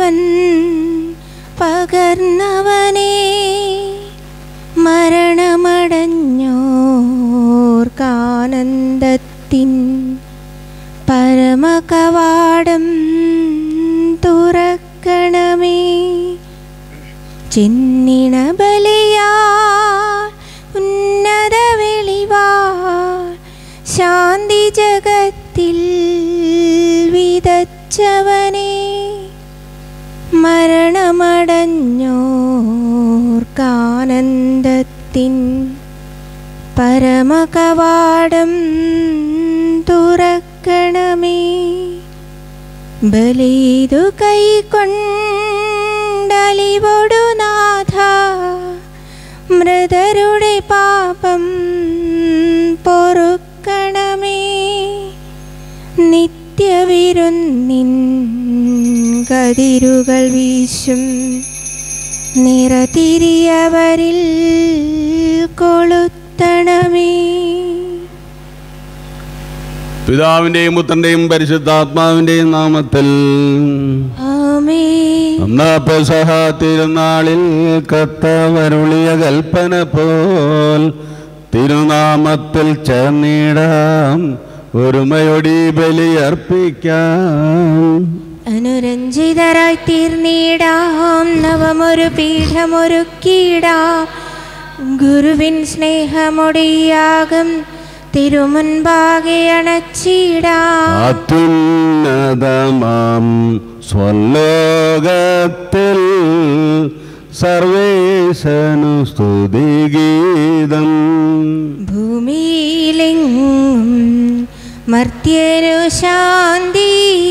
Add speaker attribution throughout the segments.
Speaker 1: ജീവൻ പകർന്നവനെ മരണമടഞ്ഞോർക്കാനന്ദത്തിൻ പരമകവാടം തുറക്കണമേ ചിന്നിണ ബലിയാ ഉന്നത വെളിവാ ശാന്തി ജഗത്തിൽ വിതച്ചവനെ മരണമടഞ്ഞോർക്കാനന്ദത്തിൻ പരമകവാടം തുറക്കണമേ ബലിതു കൈക്കൊണ്ടലിവൊടു നാഥ മൃതരുടെ പാപം പൊറുക്കണമേ നിത്യവിരുന്നിൻ കതിരുകൾ വീശും നിറതിരിയവരിൽ കൊളുത്തണമേ
Speaker 2: പിതാവിന്റെയും പുത്രന്റെയും പരിശുദ്ധാത്മാവിന്റെയും നാമത്തിൽ
Speaker 1: ആമേ
Speaker 2: അന്ന് പെസഹ തിരുനാളിൽ കത്തവരുളിയ കൽപ്പന പോൽ തിരുനാമത്തിൽ ചേർന്നിടാം ഒരുമയൊടി ബലിയർപ്പിക്കാം
Speaker 1: അനുരഞ്ജിതരായി തീർന്നിടാം നവമൊരു പീഠമൊരുക്കിയിടാം ഗുരുവിൻ സ്നേഹമൊടിയാകും തിരുമുൻപാകെ അണച്ചിടാം
Speaker 2: അത്യുന്നതമാം സ്വലോകത്തിൽ സർവേശനു സ്തുതിഗീതം
Speaker 1: ഭൂമിയിലെങ്ങും മർത്യനു ശാന്തി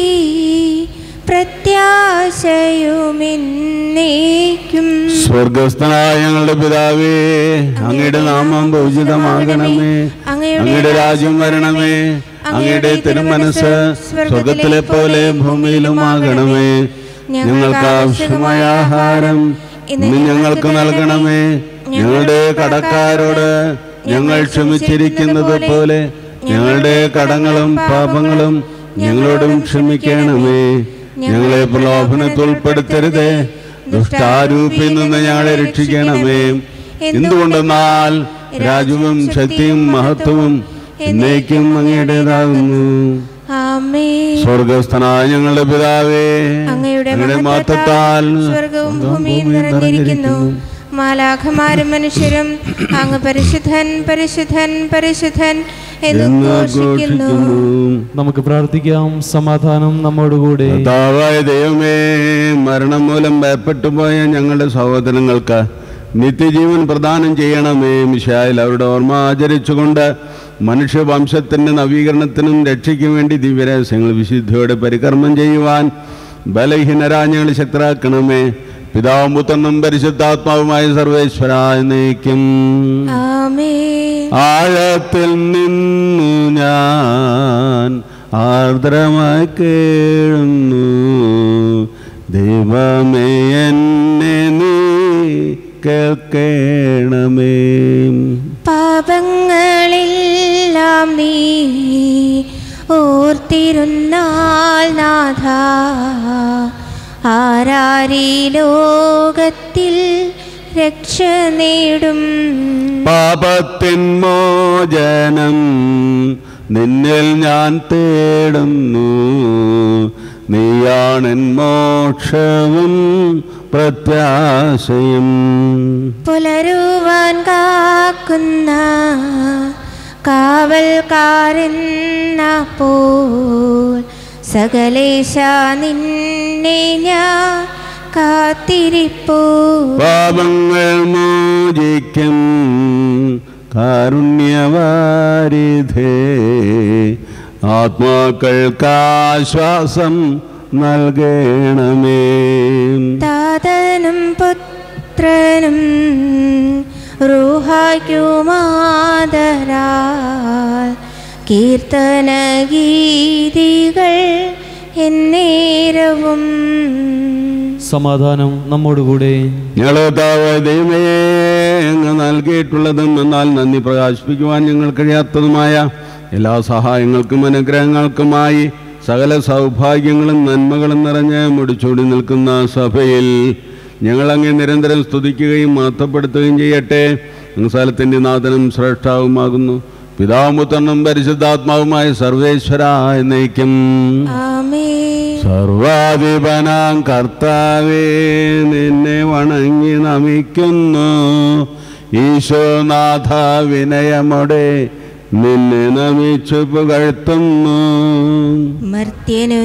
Speaker 1: പ്രത്യാശയുമെന്നേക്കും
Speaker 2: സ്വർഗസ്ഥനായ ഞങ്ങളുടെ പിതാവേ അങ്ങയുടെ നാമം ഭൗചിതമാകണമേ അങ്ങയുടെ രാജ്യം വരണമേ അങ്ങയുടെ തിരുമനസ് സ്വർഗത്തിലെ പോലെ ഭൂമിയിലുമാകണമേ ഞങ്ങൾക്ക് ആവശ്യമായ ആഹാരം ഇന്ന് ഞങ്ങൾക്ക് നൽകണമേ ഞങ്ങളുടെ കടക്കാരോട് ഞങ്ങൾ ക്ഷമിച്ചിരിക്കുന്നത് പോലെ ഞങ്ങളുടെ കടങ്ങളും പാപങ്ങളും ഞങ്ങളോടും ക്ഷമിക്കണമേ ഞങ്ങളെ പ്രലോഭനത്തിൽ ഉൾപ്പെടുത്തരുതേ ദുഷ്ടാരൂപിൽ നിന്ന് ഞങ്ങളെ രക്ഷിക്കണമേ എന്തുകൊണ്ടെന്നാൽ രാജ്യവും ശക്തിയും മഹത്വവും എന്നേക്കും അങ്ങയുടേതാകുന്നു
Speaker 1: ആമേ
Speaker 2: സ്വർഗസ്ഥനായ ഞങ്ങളുടെ പിതാവേ
Speaker 1: അങ്ങയുടെ
Speaker 2: അങ്ങയുടെ
Speaker 1: മഹത്വത്താൽ
Speaker 2: മാത്തത്താൽ
Speaker 1: സ്വർഗവും ഭൂമിയും നിറഞ്ഞിരിക്കുന്നു മാലാഖമാരും മനുഷ്യരും അങ്ങ് പരിശുദ്ധൻ പരിശുദ്ധൻ പരിശുദ്ധൻ എന്ന്
Speaker 2: എന്ന്
Speaker 1: ഘോഷിക്കുന്നു
Speaker 2: ഘോഷിക്കുന്നു
Speaker 3: നമുക്ക് പ്രാർത്ഥിക്കാം സമാധാനം നമ്മോടുകൂടെ
Speaker 2: കർത്താവായ ദൈവമേ മരണം മൂലം ഭയപ്പെട്ടു പോയ ഞങ്ങളുടെ സഹോദരങ്ങൾക്ക് നിത്യജീവൻ പ്രദാനം ചെയ്യണമേ മിശായിൽ അവരുടെ ഓർമ്മ ആചരിച്ചുകൊണ്ട് മനുഷ്യവംശത്തിൻ്റെ നവീകരണത്തിനും രക്ഷയ്ക്കും വേണ്ടി ദിവ്യരഹസ്യങ്ങൾ വിശുദ്ധിയോടെ പരികർമ്മം ചെയ്യുവാൻ ബലഹീനരാ ഞങ്ങൾ ശക്തരാക്കണമേ പിതാവും പുത്രനും പരിശുദ്ധാത്മാവുമായ സർവേശ്വര എന്നേക്കും
Speaker 1: ആമേ
Speaker 2: ആഴത്തിൽ നിന്നു ഞാൻ ആർദ്രമായി കേഴുന്നു ദൈവമേ എന്നെ നീ കേൾക്കണമേ
Speaker 1: പാപങ്ങളെല്ലാം നീ ഓർത്തിരുന്നാൽ നാഥ ആരാരീ ലോകത്തിൽ രക്ഷ നേടും
Speaker 2: പാപത്തിൻ മോചനം നിന്നിൽ ഞാൻ തേടുന്നു നീയാണെൻ മോക്ഷവും പ്രത്യാശയും
Speaker 1: പുലരുവാൻ കാക്കുന്ന കാവൽക്കാരെന്ന പോൽ സകലേശ നിന്നെ ഞാൻ കാത്തിരിപ്പൂ
Speaker 2: പാപങ്ങൾ മോചിക്കും കാരുണ്യവാരിധേ ആത്മാക്കൾക്കാശ്വാസം നൽകണമേ
Speaker 1: താതനും പുത്രനും റൂഹായ്ക്കുമാതരാൽ കീർത്തന ഗീതികൾ എന്നേരവും
Speaker 3: സമാധാനം നമ്മോടുകൂടെ
Speaker 2: ഞങ്ങളെ ദൈവമേ അങ്ങ് നൽകിയിട്ടുള്ളതും എന്നാൽ നന്ദി പ്രകാശിപ്പിക്കുവാൻ ഞങ്ങൾ കഴിയാത്തതുമായ എല്ലാ സഹായങ്ങൾക്കും അനുഗ്രഹങ്ങൾക്കുമായി സകല സൗഭാഗ്യങ്ങളും നന്മകളും നിറഞ്ഞ് മുടിച്ചൂടി നിൽക്കുന്ന സഭയിൽ ഞങ്ങൾ അങ്ങേ നിരന്തരം സ്തുതിക്കുകയും മഹത്വപ്പെടുത്തുകയും ചെയ്യട്ടെ അങ്ങ് സ്ഥലത്തിൻ്റെ നാഥനും ശ്രേഷ്ഠാവുമാകുന്നു പിതാമുത്തനും പരിശുദ്ധാത്മാവുമായ സർവേശ്വര എന്നേക്കും
Speaker 1: ആമേ
Speaker 2: സർവാധിപനാം കർത്താവേ നിന്നെ വണങ്ങി നമിക്കുന്നു ഈശോനാഥ വിനയമോടെ നിന്നെ നമിച്ചു പുകഴ്ത്തുന്നു
Speaker 1: മർത്യനു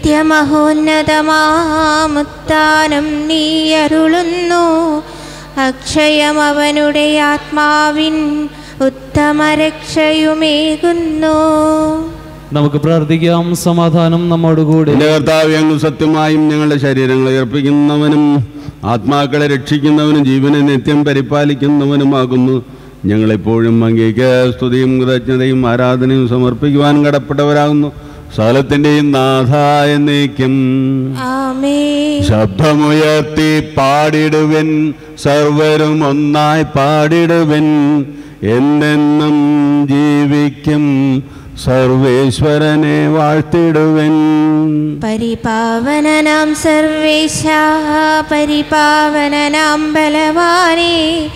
Speaker 1: നിത്യമഹോന്നതമാമുത്താനം നീ അരുളുന്നു അക്ഷയം അവനുടെ ആത്മാവിൻ ഉത്തമ രക്ഷയുമേകുന്നു
Speaker 3: നമുക്ക് പ്രാർത്ഥിക്കാം സമാധാനം നമ്മോടുകൂടെ
Speaker 2: എന്റെ കർത്താവ് അങ്ങ് സത്യമായും ഞങ്ങളുടെ ശരീരങ്ങളെ ഏർപ്പിക്കുന്നവനും ആത്മാക്കളെ രക്ഷിക്കുന്നവനും ജീവനെ നിത്യം പരിപാലിക്കുന്നവനുമാകുന്നു ഞങ്ങളെപ്പോഴും അങ്ങേക്ക് സ്തുതിയും കൃതജ്ഞതയും ആരാധനയും സമർപ്പിക്കുവാൻ കടപ്പെട്ടവരാകുന്നു സകലത്തിൻ്റെയും നാഥായ നീക്കും
Speaker 1: ആമേ
Speaker 2: ശബ്ദമുയർത്തി പാടിടുവൻ സർവരും ഒന്നായി പാടിടുവൻ എന്നെന്നും ജീവിക്കും സർവേശ്വരനെ വാഴ്ത്തിടുവൻ
Speaker 1: പരിപാവനനാം സർവേശ പരിപാവനനാം ബലവാനേ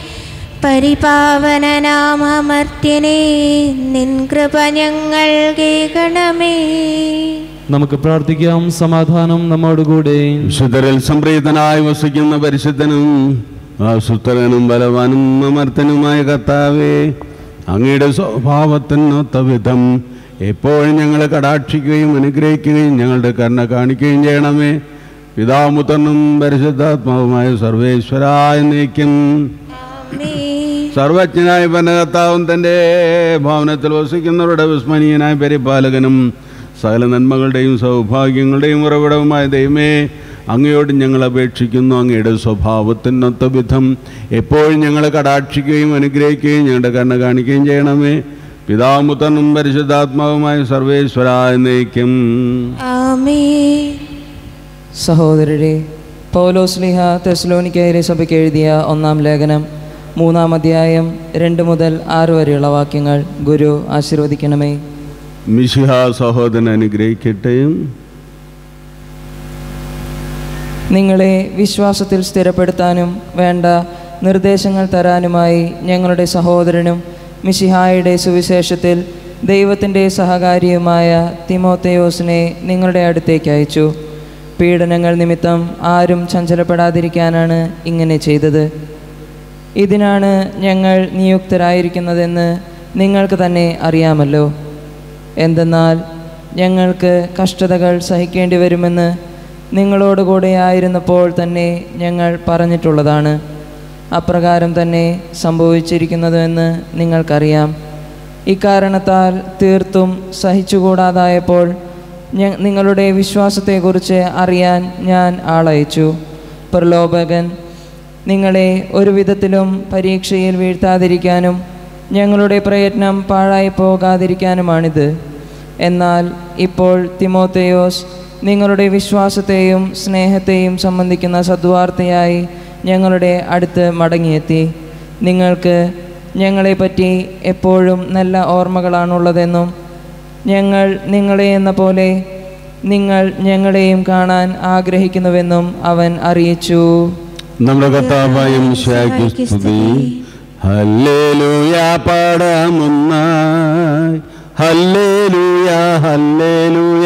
Speaker 1: പരിപാവനനാം അമർത്യനേ നിൻ കൃപ ഞങ്ങൾ കേൾക്കണമേ
Speaker 3: നമുക്ക് പ്രാർത്ഥിക്കാം സമാധാനം നമ്മോടുകൂടെ
Speaker 2: വിശുദ്ധരിൽ സംപ്രീതനായി വസിക്കുന്ന പരിശുദ്ധനും ആസുത്തരനും ബലവാനും അമർത്തനുമായ കർത്താവേ അങ്ങയുടെ സ്വഭാവത്തിനൊത്ത വിധം എപ്പോഴും ഞങ്ങളെ കടാക്ഷിക്കുകയും അനുഗ്രഹിക്കുകയും ഞങ്ങളുടെ കരുണ കാണിക്കുകയും ചെയ്യണമേ പിതാമുത്തനും പരിശുദ്ധാത്മാവുമായ സർവേശ്വരായ നീക്കും
Speaker 1: ആമേ
Speaker 2: സർവജ്ഞനായ ഭരണകർത്താവും തൻ്റെ ഭവനത്തിൽ വസിക്കുന്നവരുടെ വിസ്മരണീയനായ പരിപാലകനും സകല നന്മകളുടെയും സൗഭാഗ്യങ്ങളുടെയും ഉറവിടവുമായ ദൈവമേ അങ്ങയോട് ഞങ്ങൾ അപേക്ഷിക്കുന്നു അങ്ങയുടെ സ്വഭാവത്തിനൊത്ത വിധം എപ്പോഴും ഞങ്ങളെ കടാക്ഷിക്കുകയും അനുഗ്രഹിക്കുകയും ഞങ്ങളുടെ കണ്ണ കാണിക്കുകയും ചെയ്യണമേ പിതാമുത്തനും പരിശുദ്ധാത്മാവുമായ സർവേശ്വരായ നയിക്കും
Speaker 1: ആമേ
Speaker 4: സഹോദരരെ പൗലോസ്ലിഹ തെസ്ലോനിക്കയിലെ സഭയ്ക്ക് എഴുതിയ ഒന്നാം ലേഖനം മൂന്നാം അധ്യായം രണ്ട് മുതൽ ആറ് വരെയുള്ള വാക്യങ്ങൾ ഗുരു ആശീർവദിക്കണമേ
Speaker 2: മിശിഹ സഹോദരൻ അനുഗ്രഹിക്കട്ടെ
Speaker 4: നിങ്ങളെ വിശ്വാസത്തിൽ സ്ഥിരപ്പെടുത്താനും വേണ്ട നിർദ്ദേശങ്ങൾ തരാനുമായി ഞങ്ങളുടെ സഹോദരനും മിശിഹായുടെ സുവിശേഷത്തിൽ ദൈവത്തിൻ്റെ സഹകാരിയുമായ തിമോത്തയോസിനെ നിങ്ങളുടെ അടുത്തേക്ക് അയച്ചു പീഡനങ്ങൾ നിമിത്തം ആരും ചഞ്ചലപ്പെടാതിരിക്കാനാണ് ഇങ്ങനെ ചെയ്തത് ഇതിനാണ് ഞങ്ങൾ നിയുക്തരായിരിക്കുന്നതെന്ന് നിങ്ങൾക്ക് തന്നെ അറിയാമല്ലോ എന്തെന്നാൽ ഞങ്ങൾക്ക് കഷ്ടതകൾ സഹിക്കേണ്ടി വരുമെന്ന് നിങ്ങളോടുകൂടെ ആയിരുന്നപ്പോൾ തന്നെ ഞങ്ങൾ പറഞ്ഞിട്ടുള്ളതാണ് അപ്രകാരം തന്നെ സംഭവിച്ചിരിക്കുന്നതെന്ന് നിങ്ങൾക്കറിയാം ഇക്കാരണത്താൽ തീർത്തും സഹിച്ചുകൂടാതായപ്പോൾ ഞ നിങ്ങളുടെ വിശ്വാസത്തെക്കുറിച്ച് അറിയാൻ ഞാൻ ആളയച്ചു പ്രലോഭകൻ നിങ്ങളെ ഒരു വിധത്തിലും പരീക്ഷയിൽ വീഴ്ത്താതിരിക്കാനും ഞങ്ങളുടെ പ്രയത്നം പാഴായി പോകാതിരിക്കാനുമാണിത് എന്നാൽ ഇപ്പോൾ തിമോത്തേയോസ് നിങ്ങളുടെ വിശ്വാസത്തെയും സ്നേഹത്തെയും സംബന്ധിക്കുന്ന സദ്വാർത്തയായി ഞങ്ങളുടെ അടുത്ത് മടങ്ങിയെത്തി നിങ്ങൾക്ക് ഞങ്ങളെപ്പറ്റി എപ്പോഴും നല്ല ഓർമ്മകളാണുള്ളതെന്നും ഞങ്ങൾ നിങ്ങളെ എന്ന പോലെ നിങ്ങൾ ഞങ്ങളെയും കാണാൻ ആഗ്രഹിക്കുന്നുവെന്നും അവൻ അറിയിച്ചു
Speaker 2: നമ്മുടെ കർത്താവായും ശാഖി സ്തുതി ഹല്ലേലൂയ പാടാമൊന്നായി ഹല്ലേലൂയ ഹല്ലേലൂയ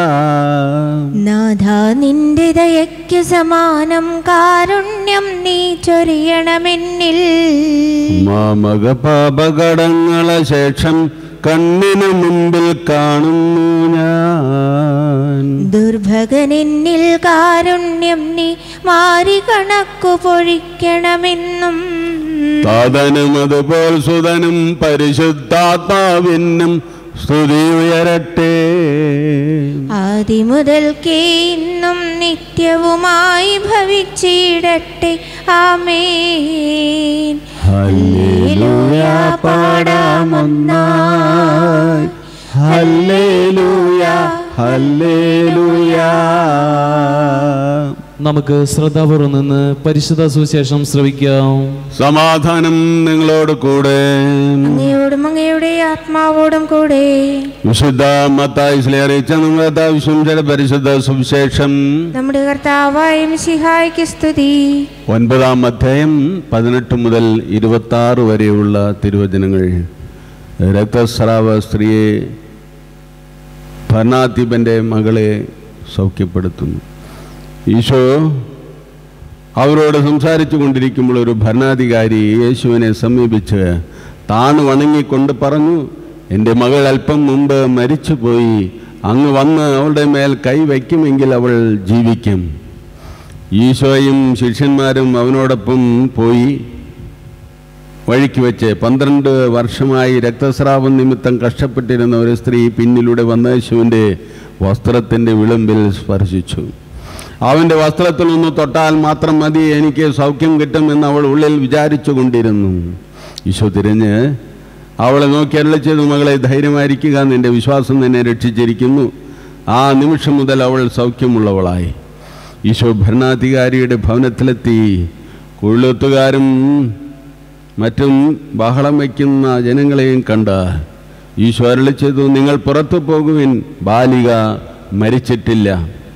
Speaker 1: നാഥ നിന്റെ ദയയ്ക്ക് സമാനം കാരുണ്യം നീ ചൊരിയണമെന്നിൽ
Speaker 2: മാമക പാപകടങ്ങളെ ശേഷം കണ്ണിനു മുമ്പിൽ കാണുന്നു ഞാൻ
Speaker 1: ദുർഭകനെന്നിൽ കാരുണ്യം നീ മാറി കണക്കു പൊഴിക്കണമെന്നും
Speaker 2: താതനും അതുപോൽ സുതനും പരിശുദ്ധാത്മാവിനും സ്തുതി ഉയരട്ടെ
Speaker 1: ആദിമുതൽക്കേ ഇന്നും നിത്യവുമായി ഭവിച്ചിടട്ടെ ആമേൻ
Speaker 2: ഹല്ലേലൂയ പാടാമൊന്നായി ഹല്ലേലൂയ ഹല്ലേലൂയ
Speaker 3: നമുക്ക് ശ്രദ്ധാപൂർവം നിന്ന് പരിശുദ്ധ സുവിശേഷം ശ്രവിക്കാം
Speaker 2: സമാധാനം നിങ്ങളോട് കൂടെ
Speaker 1: അങ്ങയോടും അങ്ങയുടെ ആത്മാവോടും കൂടെ
Speaker 2: വിശുദ്ധ മത്തായിസിലെ അറിയിച്ച നമ്മുടെ വിശുദ്ധയുടെ പരിശുദ്ധ സുവിശേഷം
Speaker 1: നമ്മുടെ കർത്താവായ മിശിഹായ്ക്ക് സ്തുതി
Speaker 2: ഒൻപതാം അധ്യായം പതിനെട്ട് മുതൽ ഇരുപത്തി ആറ് വരെയുള്ള തിരുവചനങ്ങൾ രക്തസ്രാവ സ്ത്രീയെ ഭരണാധിപൻ്റെ മകളെ സൗഖ്യപ്പെടുത്തുന്നു ഈശോ അവരോട് സംസാരിച്ചു കൊണ്ടിരിക്കുമ്പോൾ ഒരു ഭരണാധികാരി യേശുവിനെ സമീപിച്ച് താണു വണങ്ങിക്കൊണ്ട് പറഞ്ഞു എൻ്റെ മകൾ അല്പം മുമ്പ് മരിച്ചുപോയി അങ്ങ് വന്ന് അവളുടെ മേൽ കൈ വയ്ക്കുമെങ്കിൽ അവൾ ജീവിക്കും ഈശോയും ശിഷ്യന്മാരും അവനോടൊപ്പം പോയി വഴിക്ക് വെച്ച് പന്ത്രണ്ട് വർഷമായി രക്തസ്രാവം നിമിത്തം കഷ്ടപ്പെട്ടിരുന്ന ഒരു സ്ത്രീ പിന്നിലൂടെ വന്ന യേശുവിൻ്റെ വസ്ത്രത്തിൻ്റെ വിളിമ്പിൽ സ്പർശിച്ചു അവൻ്റെ വസ്ത്രത്തിൽ ഒന്ന് തൊട്ടാൽ മാത്രം മതി എനിക്ക് സൗഖ്യം കിട്ടുമെന്ന് അവൾ ഉള്ളിൽ വിചാരിച്ചു കൊണ്ടിരുന്നു ഈശോ തിരിഞ്ഞ് അവളെ നോക്കി അരുളി ചെയ്തു മകളെ ധൈര്യമായിരിക്കുക നിന്റെ വിശ്വാസം നിന്നെ രക്ഷിച്ചിരിക്കുന്നു ആ നിമിഷം മുതൽ അവൾ സൗഖ്യമുള്ളവളായി ഈശോ ഭരണാധികാരിയുടെ ഭവനത്തിലെത്തി കൊള്ളുത്തുകാരും മറ്റും ബഹളം വയ്ക്കുന്ന ജനങ്ങളെയും കണ്ട് ഈശോ അരുളി ചെയ്തു നിങ്ങൾ പുറത്തു പോകുവിൻ ബാലിക മരിച്ചിട്ടില്ല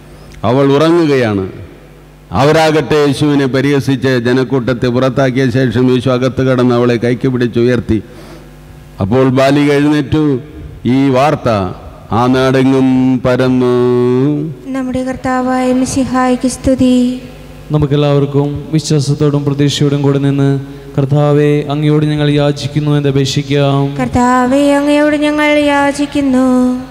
Speaker 2: അവൾ ഉറങ്ങുകയാണ് അവരാകട്ടെ യേശുവിനെ പരിഹസിച്ച് ജനക്കൂട്ടത്തെ പുറത്താക്കിയ ശേഷം യേശു അകത്ത് കടന്ന് അവളെ കൈക്ക് പിടിച്ച് ഉയർത്തി അപ്പോൾ ബാലിക എഴുന്നേറ്റു ഈ വാർത്ത ആ നാടെങ്ങും പരന്നു
Speaker 1: നമ്മുടെ കർത്താവായ മിശിഹായ്ക്ക് സ്തുതി
Speaker 3: നമുക്കെല്ലാവർക്കും വിശ്വാസത്തോടും പ്രതീക്ഷയോടും കൂടെ നിന്ന് കർത്താവെ അങ്ങയോട് ഞങ്ങൾ യാചിക്കുന്നു എന്ന് അപേക്ഷിക്കാം
Speaker 1: കർത്താവെ അങ്ങയോട് ഞങ്ങൾ യാചിക്കുന്നു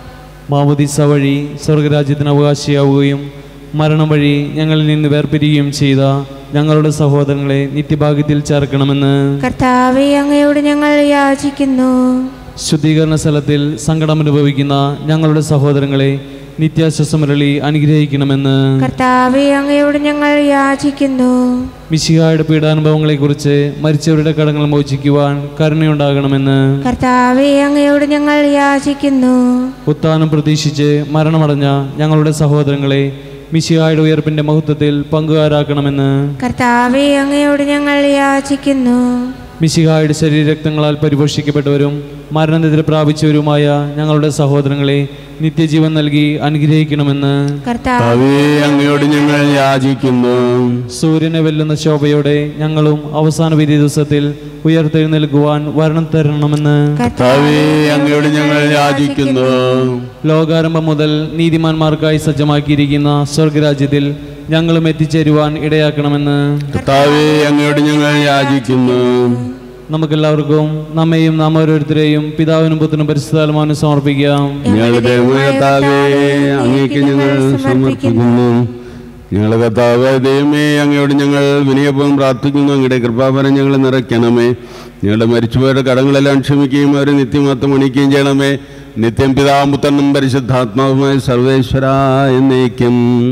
Speaker 3: മാമുദിസ വഴി സ്വർഗരാജ്യത്തിന് അവകാശിയാവുകയും മരണം വഴി ഞങ്ങളിൽ നിന്ന് വേർപിരിയുകയും ചെയ്ത ഞങ്ങളുടെ സഹോദരങ്ങളെ നിത്യഭാഗ്യത്തിൽ ചേർക്കണമെന്ന്
Speaker 1: കർത്താവെ അങ്ങയോട് ഞങ്ങൾ യാചിക്കുന്നു
Speaker 3: ശുദ്ധീകരണ സ്ഥലത്തിൽ സങ്കടം അനുഭവിക്കുന്ന ഞങ്ങളുടെ സഹോദരങ്ങളെ നിത്യാശ്വസമരളി അനുഗ്രഹിക്കണമെന്ന്
Speaker 1: കർത്താവെ അങ്ങയോട് ഞങ്ങൾ യാചിക്കുന്നു
Speaker 3: മിശിഹായുടെ പീഡാനുഭവങ്ങളെക്കുറിച്ച് മരിച്ചവരുടെ കടങ്ങൾ മോചിക്കുവാൻ കരുണയുണ്ടാകണമെന്ന്
Speaker 1: കർത്താവെ അങ്ങയോട് ഞങ്ങൾ യാചിക്കുന്നു
Speaker 3: ഉത്ഥാനം പ്രതീക്ഷിച്ച് മരണമടഞ്ഞ ഞങ്ങളുടെ സഹോദരങ്ങളെ മിശിഹായുടെ ഉയർപ്പിന്റെ മഹത്വത്തിൽ പങ്കുകാരാക്കണമെന്ന്
Speaker 1: കർത്താവെ അങ്ങയോട് ഞങ്ങൾ യാചിക്കുന്നു
Speaker 3: മിശിഹായുടെ ശരീരരക്തങ്ങളാൽ പരിപോഷിക്കപ്പെട്ടവരും മരണനിദ്ര പ്രാപിച്ചവരുമായ ഞങ്ങളുടെ സഹോദരങ്ങളെ നിത്യജീവൻ നൽകി അനുഗ്രഹിക്കണമെന്ന്
Speaker 1: കർത്താവ്
Speaker 2: കവി അങ്ങയോട് ഞങ്ങൾ യാചിക്കുന്നു
Speaker 3: സൂര്യനെ വെല്ലുന്ന ശോഭയോടെ ഞങ്ങളും അവസാന വിധി ദിവസത്തിൽ ഉയർത്തെഴുന്നേൽക്കുവാൻ വരണം തരണമെന്ന്
Speaker 2: കവി അങ്ങയോട് ഞങ്ങൾ യാചിക്കുന്നു
Speaker 3: ലോകാരംഭം മുതൽ നീതിമാന്മാർക്കായി സജ്ജമാക്കിയിരിക്കുന്ന സ്വർഗരാജ്യത്തിൽ ഞങ്ങളും എത്തിച്ചേരുവാൻ ഇടയാക്കണമെന്ന്
Speaker 2: കർത്താവെ അങ്ങയോട് ഞങ്ങൾ യാചിക്കുന്നു
Speaker 3: നമുക്കെല്ലാവർക്കും നമ്മെയും നാം ഓരോരുത്തരെയും പിതാവിനും പുത്രനും പരിശുദ്ധാത്മാവിനും സമർപ്പിക്കാം
Speaker 2: ഞങ്ങളുടെ കർത്താവേ അങ്ങേക്ക് ഞങ്ങൾ സമർപ്പിക്കുന്നു ഞങ്ങളുടെ കർത്താവ് ദൈവമേ അങ്ങയോട് ഞങ്ങൾ വിനയപൂർവ്വം പ്രാർത്ഥിക്കുന്നു അങ്ങയുടെ കൃപാപരം ഞങ്ങൾ നിറയ്ക്കണമേ ഞങ്ങളുടെ മരിച്ചുപോയവരുടെ കടങ്ങളെല്ലാം ക്ഷമിക്കുകയും അവരെ നിത്യമത്വം അണിക്കുകയും ചെയ്യണമേ നിത്യം പിതാമുത്തനും പരിശുദ്ധാത്മാവുമായ സർവേശ്വര എന്നേക്കും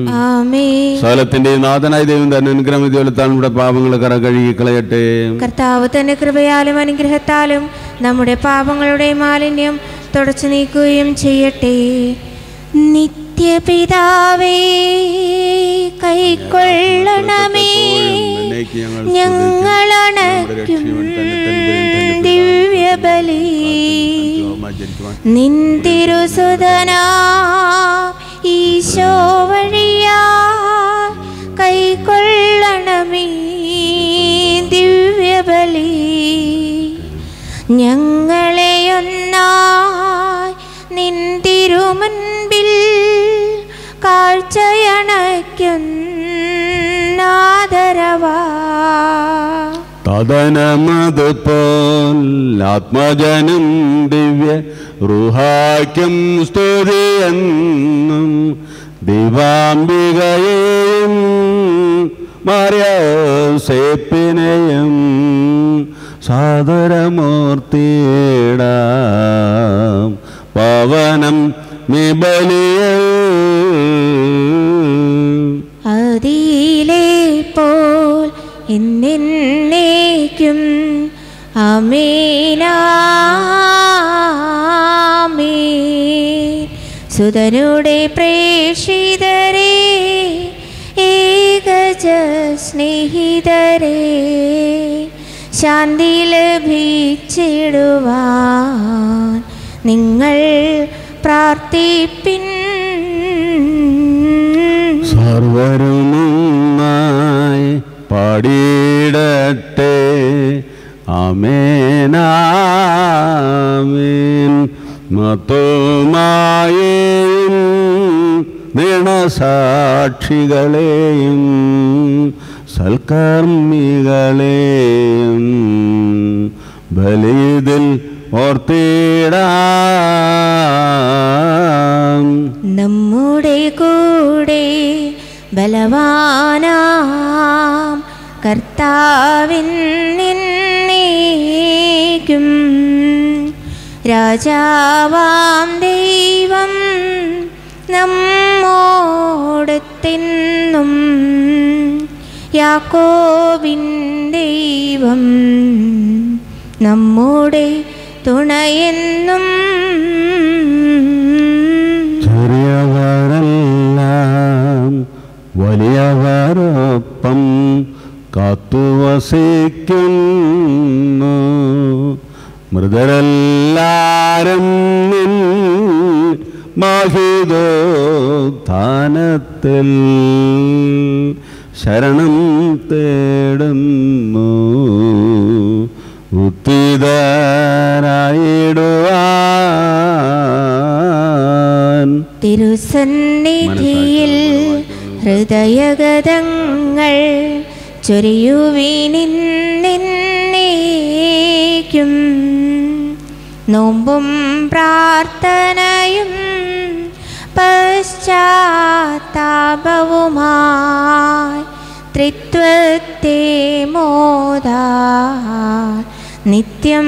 Speaker 1: ആമേ
Speaker 2: സകലത്തിന്റെ നാഥനായ ദൈവം തന്നെ അനുഗ്രഹം ഇതുപോലെ നമ്മുടെ പാപങ്ങൾ കറ കഴുകി കളയട്ടെ
Speaker 1: കർത്താവ് തന്റെ കൃപയാലും അനുഗ്രഹത്താലും നമ്മുടെ പാപങ്ങളുടെ മാലിന്യം തുടച്ചു നീക്കുകയും ചെയ്യട്ടെ നിത്യപിതാവേ കൈക്കൊള്ളണമേ ഞങ്ങളണയ്ക്കും ദിവ്യബലി നിന്തിരുസുതനാ ഈശോ വഴിയാ കൈക്കൊള്ളണമേ ദിവ്യബലി ഞങ്ങളെയൊന്നായി നിന്തിരുമുൻപിൽ കാഴ്ചയണയ്ക്കുന്നാദരവാ
Speaker 2: തദനമതുപോൽ ആത്മജനം ദിവ്യ റുഹാക്യം സ്തുതിയെന്നും ദിവാംബികയെയും മറിയസേപ്പിനെയും സാദരമൂർത്തിയിടാം പവനം നിബലിയ
Speaker 1: അതിലേ പോൽ എന്നേക്കും അമേനാമേ സുതനുടെ പ്രേഷിതരേ ഏക അനുഗ്രഹിച്ച സ്നേഹിതരെ ശാന്തി ലഭിച്ചിടുവാൻ നിങ്ങൾ പ്രാർത്ഥിപ്പിൻ
Speaker 2: സർവരുമായി പാടിയിടട്ടെ ആമേനാമീൻ മത്തുമായേയും ദിണസാക്ഷികളെയും സൽക്കർമ്മികളെയും ബലിതിൽ ഓർത്തിടാം
Speaker 1: നമ്മുടെ കൂടെ ബലവാനാം കർത്താവിൻ നിന്നേക്കും രാജാവാം ദൈവം നമ്മോടത്തെന്നും യാക്കോബിൻ ദൈവം നമ്മുടെ തുണയെന്നും
Speaker 2: ചെറിയവരെല്ലാം വലിയവരൊപ്പം കാത്തുവസിക്കുന്നു മൃതരെല്ലാരും നിൻ മാഹിതോത്ഥാനത്തിൽ ശരണം തേടുന്നു ഉത്തിതരായിടുവാൻ
Speaker 1: തിരുസന്നിധിയിൽ ഹൃദയഗതങ്ങൾ ചൊരിയുവിനിന്നേക്കും നോമ്പും പ്രാർത്ഥനയും പശ്ചാത്താപവുമായി ത്രിത്വത്തെ മോദാ നിത്യം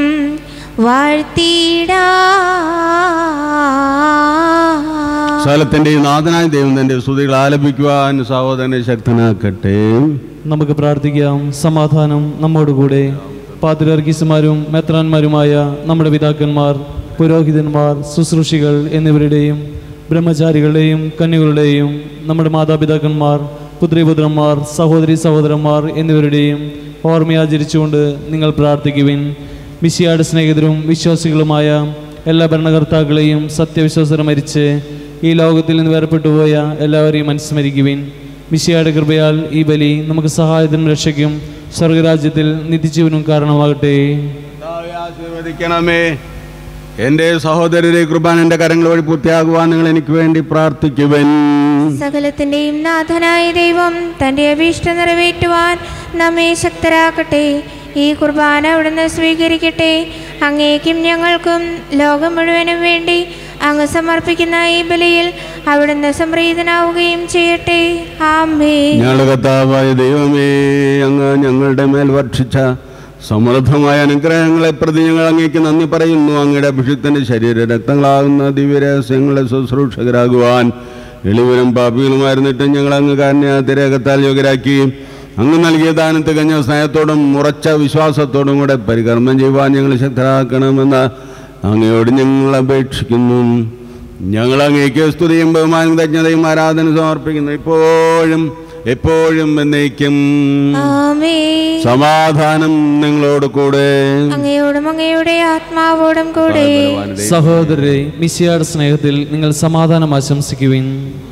Speaker 1: വാഴ്ത്തിടാ
Speaker 2: സ്ഥലത്തിന്റെ നാഥനായ ദൈവം തന്റെ സ്തുതികൾ ആലപിക്കുവാൻ സഹോദരനെ ശക്തനാക്കട്ടെ
Speaker 3: നമുക്ക് പ്രാർത്ഥിക്കാം സമാധാനം നമ്മോടുകൂടെ പാതിരർഗീസുമാരും മെത്രാന്മാരുമായ നമ്മുടെ പിതാക്കന്മാർ പുരോഹിതന്മാർ ശുശ്രൂഷികൾ എന്നിവരുടെയും ബ്രഹ്മചാരികളുടെയും കന്യകളുടെയും നമ്മുടെ മാതാപിതാക്കന്മാർ പുത്രിപുത്രന്മാർ സഹോദരി സഹോദരന്മാർ എന്നിവരുടെയും ഓർമ്മയാചരിച്ചുകൊണ്ട് നിങ്ങൾ പ്രാർത്ഥിക്കുവിൻ മിശിയാട് സ്നേഹിതരും വിശ്വാസികളുമായ എല്ലാ ഭരണകർത്താക്കളെയും സത്യവിശ്വാസർ മരിച്ച് ഈ ലോകത്തിൽ നിന്ന് വേർപെട്ടു പോയ എല്ലാവരെയും അനുസ്മരിക്കുവിൻ മിശിയാട് കൃപയാൽ ഈ ബലി നമുക്ക് സഹായത്തിനും രക്ഷയ്ക്കും സ്വർഗരാജ്യത്തിൽ നിത്യജീവനും കാരണമാകട്ടെ
Speaker 2: കർത്താവേ, ആശീർവദിക്കണമേ എൻ്റെ സഹോദരരെ കൃപാൻ എൻ്റെ കരങ്ങൾ വഴി പൂർത്തിയാകുവാൻ നിങ്ങൾ എനിക്ക് വേണ്ടി പ്രാർത്ഥിക്കുവൻ
Speaker 1: സകലത്തിന്റെയും നാഥനായ ദൈവം തന്റെ അഭീഷ്ടം നിറവേറ്റുവാൻ നമ്മെ ശക്തരാക്കട്ടെ ഈ കുർബാന അവിടുന്ന് സ്വീകരിക്കട്ടെ അങ്ങേക്കും ഞങ്ങൾക്കും ലോകം മുഴുവനും വേണ്ടി അങ്ങ് സമർപ്പിക്കുന്ന ഈ ബലിയിൽ അവിടുന്ന് സംപ്രീതനാവുകയും ചെയ്യട്ടെ ആമേ
Speaker 2: ഞങ്ങളുടെ കർത്താവായ ദൈവമേ അങ്ങ് ഞങ്ങളുടെ മേൽ വർഷിച്ച സമൃദ്ധമായ അനുഗ്രഹങ്ങളെ പ്രതി ഞങ്ങൾ അങ്ങേക്ക് നന്ദി പറയുന്നു അങ്ങയുടെ അഭിഷിക്തന്റെ ശരീര രക്തങ്ങളാകുന്ന ദിവ്യരഹസ്യങ്ങളെ ശുശ്രൂഷകരാകുവാൻ എളിവരും പാപികളുമായിരുന്നിട്ട് ഞങ്ങൾ അങ്ങ് കാരണത്തിരകത്താൽ യോഗ്യരാക്കി അങ്ങ് നൽകിയ ദാനം തികഞ്ഞ സ്നേഹത്തോടും ഉറച്ച വിശ്വാസത്തോടും കൂടെ പരികർമ്മം ചെയ്യുവാൻ ഞങ്ങൾ ശക്തരാക്കണമെന്ന് അങ്ങയോട് ഞങ്ങൾ അപേക്ഷിക്കുന്നു ഞങ്ങൾ അങ്ങേക്ക് സ്തുതിയും ബഹുമാനം തജ്ഞതയും ആരാധന സമർപ്പിക്കുന്നു ഇപ്പോഴും എപ്പോഴും എന്നേക്കും
Speaker 1: ആമേ
Speaker 2: സമാധാനം നിങ്ങളോട് കൂടെ
Speaker 1: അങ്ങയോടും അങ്ങയുടെ ആത്മാവോടും കൂടെ
Speaker 3: സഹോദരരെ മിശിയാട് സ്നേഹത്തിൽ നിങ്ങൾ സമാധാനം ആശംസിക്കുവിൻ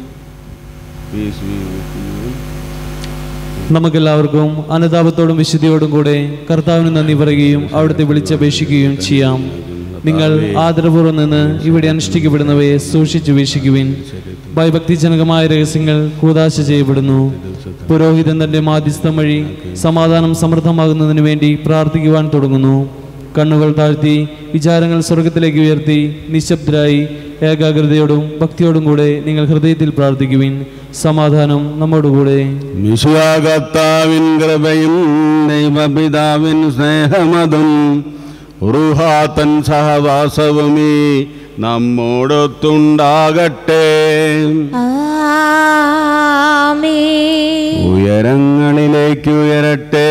Speaker 3: നമുക്കെല്ലാവർക്കും അനുതാപത്തോടും വിശുദ്ധിയോടും കൂടെ കർത്താവിന് നന്ദി പറയുകയും അവിടുത്തെ വിളിച്ചപേക്ഷിക്കുകയും ചെയ്യാം നിങ്ങൾ ആദരപൂർവ്വം നിന്ന് ഇവിടെ അനുഷ്ഠിക്കപ്പെടുന്നവയെ സൂക്ഷിച്ചു വീക്ഷിക്കുവിൻ ഭയഭക്തിജനകമായ രഹസ്യങ്ങൾ കൂതാശ ചെയ്യപ്പെടുന്നു പുരോഹിതൻ തന്റെ മാധ്യസ്ഥം വഴി സമാധാനം സമൃദ്ധമാകുന്നതിന് വേണ്ടി പ്രാർത്ഥിക്കുവാൻ തുടങ്ങുന്നു കണ്ണുകൾ താഴ്ത്തി വിചാരങ്ങൾ സ്വർഗത്തിലേക്ക് ഉയർത്തി നിശബ്ദരായി ഏകാഗ്രതയോടും ഭക്തിയോടും കൂടെ നിങ്ങൾ ഹൃദയത്തിൽ പ്രാർത്ഥിക്കുവിൻ സമാധാനം നമ്മോടുകൂടെ
Speaker 2: വിശ്വാകർത്താവിൻ കൃപയും ദൈവപിതാവിൻ സ്നേഹമതും ഉറുഹാത്തൻ സഹവാസവുമീ നമ്മോടൊത്തുണ്ടാകട്ടെ
Speaker 1: ആമേ
Speaker 2: ഉയരങ്ങളിലേക്ക് ഉയരട്ടെ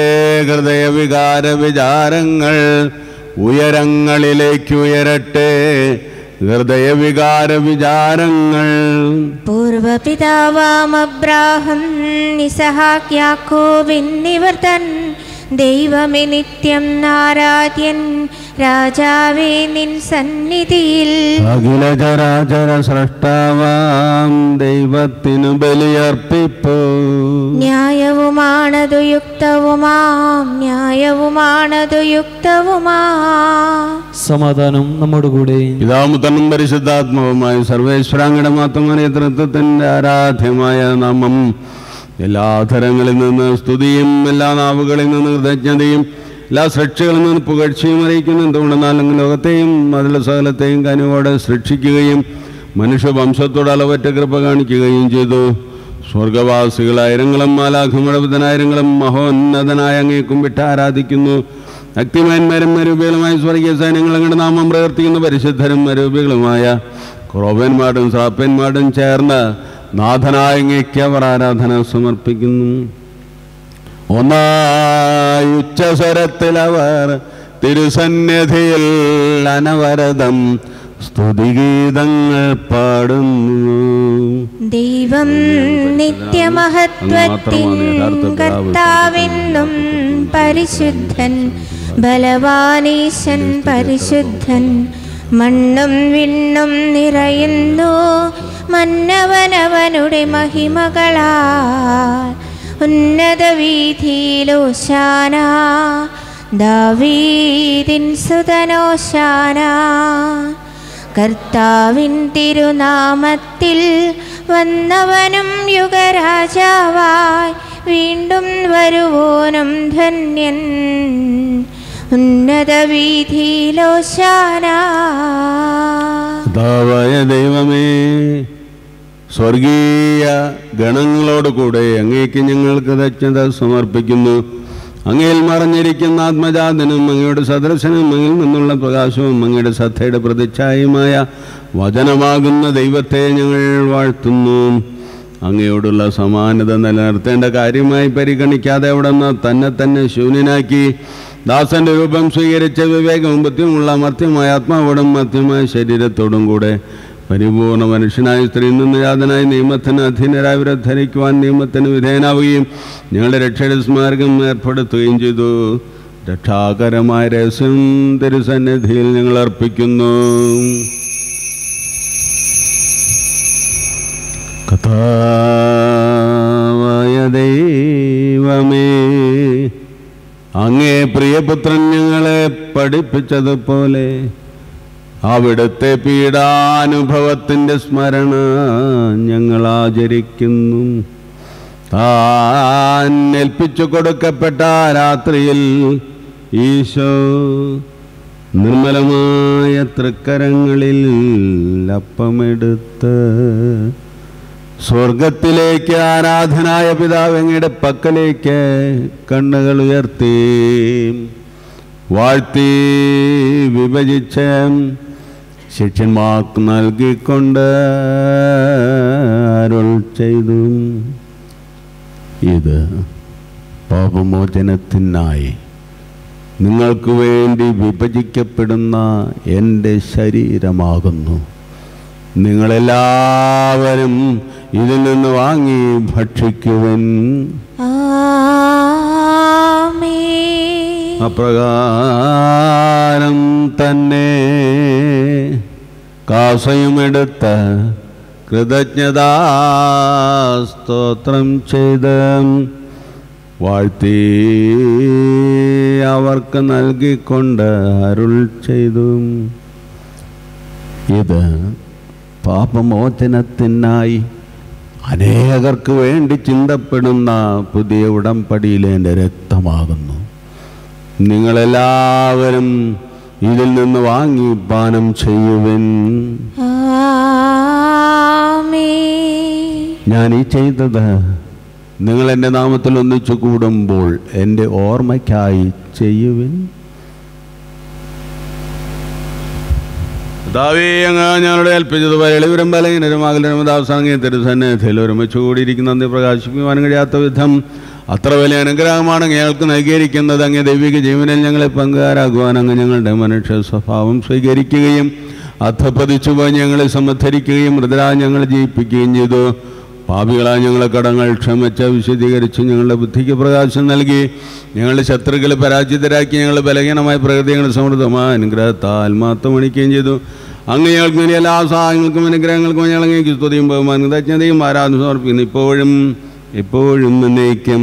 Speaker 2: ഹൃദയവികാര വിചാരങ്ങൾ ഉയരങ്ങളിലേക്ക് ഉയരട്ടെ ഹൃദയവികാര വിചാരങ്ങൾ
Speaker 1: പൂർവപിതാവാം അബ്രാഹം നിസഹാക്യാക്കോബിന്നിവർ തൻ ദൈവമേ നിത്യം നാരാധ്യൻ രാജാവേ നിൻ സന്നിധിയിൽ
Speaker 2: അഖില ചരാചര സൃഷ്ടാവാം ദൈവത്തിനു ബലിയർപ്പിപ്പു
Speaker 1: ന്യായവുമാണതു യുക്തവുമാം ന്യായവുമാണതു യുക്തവുമാ
Speaker 3: സമാധാനം നമ്മോടുകൂടെ
Speaker 2: പിതാമുത്തനും പരിശുദ്ധാത്മാവുമായ സർവേശ്വരാങ്കയുടെ മാത്രമായ തൃത്വത്തിൻ്റെ ആരാധ്യമായ നാമം എല്ലാ തരങ്ങളിൽ നിന്ന് സ്തുതിയും എല്ലാ നാവുകളിൽ നിന്ന് കൃതജ്ഞതയും എല്ലാ സൃഷ്ടികളിൽ നിന്ന് പുകഴ്ചയും അറിയിക്കുന്നു എന്തുകൊണ്ടെന്നാൽ അങ്ങ് ലോകത്തെയും അതിലെ സകലത്തെയും കനിവോടെ സൃഷ്ടിക്കുകയും മനുഷ്യവംശത്തോട് അളവറ്റ കൃപ കാണിക്കുകയും ചെയ്തു സ്വർഗവാസികളായിരങ്ങളും മാലാഖുമടപുതനായിരങ്ങളും മഹോന്നതനായ അങ്ങേ കുമ്പിട്ട് ആരാധിക്കുന്നു ഭക്തിമാന്മാരും മരൂപികളുമായ സ്വർഗീയ സൈന്യങ്ങൾ അങ്ങയുടെ നാമം പ്രവർത്തിക്കുന്ന പരിശുദ്ധരും മരൂപികളുമായ ക്രോപന്മാരും ശ്രാപ്പന്മാരും ചേർന്ന് നാഥനായ അങ്ങേക്ക് അവർ ആരാധന സമർപ്പിക്കുന്നു ഒന്നായി ഉച്ചസ്വരത്തിൽ അവർ തിരുസന്നിധിയിൽ അനവരതം സ്തുതിഗീതങ്ങൾ പാടുന്നു
Speaker 1: ദൈവം നിത്യമഹത്വത്തിൻ കർത്താവെന്നും പരിശുദ്ധൻ ബലവാനീശൻ പരിശുദ്ധൻ മണ്ണും വിണ്ണും നിറയുന്നു മന്നവനവനുടെ മഹിമകളാൽ ഉന്നത വീതിയിലോശാന ദാവീദിൻ സുതനോശാന കർത്താവിൻ തിരുനാമത്തിൽ വന്നവനും യുഗരാജാവായി വീണ്ടും വരുവോനും ധന്യൻ ഉന്നത വീതിയിലോശാന
Speaker 2: കർത്താവായ ദൈവമേ സ്വർഗീയ ഗണങ്ങളോട് കൂടെ അങ്ങേക്ക് ഞങ്ങൾ കൃതജ്ഞത സമർപ്പിക്കുന്നു അങ്ങയിൽ മറഞ്ഞിരിക്കുന്ന ആത്മജാതനും അങ്ങയുടെ സദൃശനും അങ്ങിൽ നിന്നുള്ള പ്രകാശവും അങ്ങയുടെ ശ്രദ്ധയുടെ പ്രതിച്ഛായമായ വചനമാകുന്ന ദൈവത്തെ ഞങ്ങൾ വാഴ്ത്തുന്നു അങ്ങയോടുള്ള സമാനത നിലനിർത്തേണ്ട കാര്യമായി പരിഗണിക്കാതെ അവിടെ നിന്ന് തന്നെ തന്നെ ശൂന്യനാക്കി ദാസന്റെ രൂപം സ്വീകരിച്ച വിവേകവും ബുദ്ധിയുമുള്ള മർത്യമായ ആത്മാവോടും മർത്യമായ ശരീരത്തോടും കൂടെ പരിപൂർണ മനുഷ്യനായ സ്ത്രീയിൽ നിന്ന് യാതനായി നിയമത്തിന് അധീനരായവരെ ധരിക്കുവാൻ നിയമത്തിന് വിധേയനാവുകയും ഞങ്ങളുടെ രക്ഷയുടെ സ്മാരകം ഏർപ്പെടുത്തുകയും ചെയ്തു രക്ഷാകരമായ രഹസ്യം തിരുസന്നിധിയിൽ ഞങ്ങൾ അർപ്പിക്കുന്നു കഥാവായ ദൈവമേ അങ്ങേ പ്രിയപുത്രൻ ഞങ്ങളെ പഠിപ്പിച്ചതുപോലെ അവിടുത്തെ പീഡാനുഭവത്തിൻ്റെ സ്മരണ ഞങ്ങൾ ആചരിക്കുന്നു താൻ ഏൽപ്പിച്ചു കൊടുക്കപ്പെട്ട ആ രാത്രിയിൽ ഈശോ നിർമ്മലമായ തൃക്കരങ്ങളിൽ അപ്പമെടുത്ത് സ്വർഗത്തിലേക്ക് ആരാധനായ പിതാവ് അങ്ങയുടെ പക്കലേക്ക് കണ്ണുകൾ ഉയർത്തി വാഴ്ത്തി വിഭജിച്ച് ശിഷ്യന്മാർക്ക് നൽകിക്കൊണ്ട് അരുൾ ചെയ്തു ഇത് പാപമോചനത്തിനായി നിങ്ങൾക്ക് വേണ്ടി വിഭജിക്കപ്പെടുന്ന എൻ്റെ ശരീരമാകുന്നു നിങ്ങളെല്ലാവരും ഇതിൽ നിന്ന് വാങ്ങി ഭക്ഷിക്കുവൻ
Speaker 1: ആമേൻ
Speaker 2: അപ്രകാരം തന്നെ കാസയുമെടുത്ത് കൃതജ്ഞതാ സ്തോത്രം ചെയ്ത് വാഴ്ത്തി അവർക്ക് നൽകിക്കൊണ്ട് അരുൾ ചെയ്തു ഇത് പാപമോചനത്തിനായി അനേകർക്ക് വേണ്ടി ചിന്തപ്പെടുന്ന പുതിയ ഉടമ്പടിയിലെ എൻ്റെ രക്തമാകുന്നു നിങ്ങളെല്ലാവരും ഇതിൽ നിന്ന് വാങ്ങി പാനം ചെയ്യുവിൻ
Speaker 1: ആമേൻ
Speaker 2: ഞാൻ ഈ ചെയ്തത് നിങ്ങൾ എൻ്റെ നാമത്തിൽ ഒന്നിച്ചു കൂടുമ്പോൾ എൻ്റെ ഓർമ്മയ്ക്കായി ചെയ്യുവിൻ കർത്താവേ, അങ്ങ് ഞങ്ങളുടെ ഏൽപ്പിച്ചതുപോലെ എളിവരും ബലഹീനരും അകലരും ദാസാംഗീയ തിരുസന്നിധിയിൽ ഒരുമിച്ച് കൂടിയിരിക്കുന്ന നന്ദി പ്രകാശിപ്പിക്കുവാൻ കഴിയാത്ത വിധം അത്ര വലിയ അനുഗ്രഹമാണ് ഞങ്ങൾക്ക് നൽകിയിരിക്കുന്നത് അങ്ങ് ദൈവിക ജീവനിൽ ഞങ്ങളെ പങ്കുകാരാകുവാൻ അങ്ങ് ഞങ്ങളുടെ മനുഷ്യ സ്വഭാവം സ്വീകരിക്കുകയും അധപ്പതിച്ചു പോയി ഞങ്ങളെ സമ്മദ്ധരിക്കുകയും മൃതരാ ഞങ്ങളെ ജയിപ്പിക്കുകയും ചെയ്തു പാപികളായ ഞങ്ങളെ കടങ്ങൾ ക്ഷമിച്ച വിശദീകരിച്ച് ഞങ്ങളുടെ ബുദ്ധിക്ക് പ്രകാശം നൽകി ഞങ്ങളുടെ ശത്രുക്കളെ പരാജിതരാക്കി ഞങ്ങളുടെ ബലഹീനമായ പ്രകൃതി ഞങ്ങളുടെ സമൃദ്ധമായ അനുഗ്രഹത്താൽ മാത്രം മണിക്കുകയും ചെയ്തു അങ്ങ് ഞങ്ങൾക്ക് വേണ്ടി എല്ലാ സഹായങ്ങൾക്കും അനുഗ്രഹങ്ങൾക്കും ഞങ്ങൾ അങ്ങേക്ക് സ്തുതിയും ബഹുമാനം തജ്ഞതയും ആരാധന സമർപ്പിക്കുന്നു ഇപ്പോഴും എപ്പോഴും എന്നേക്കും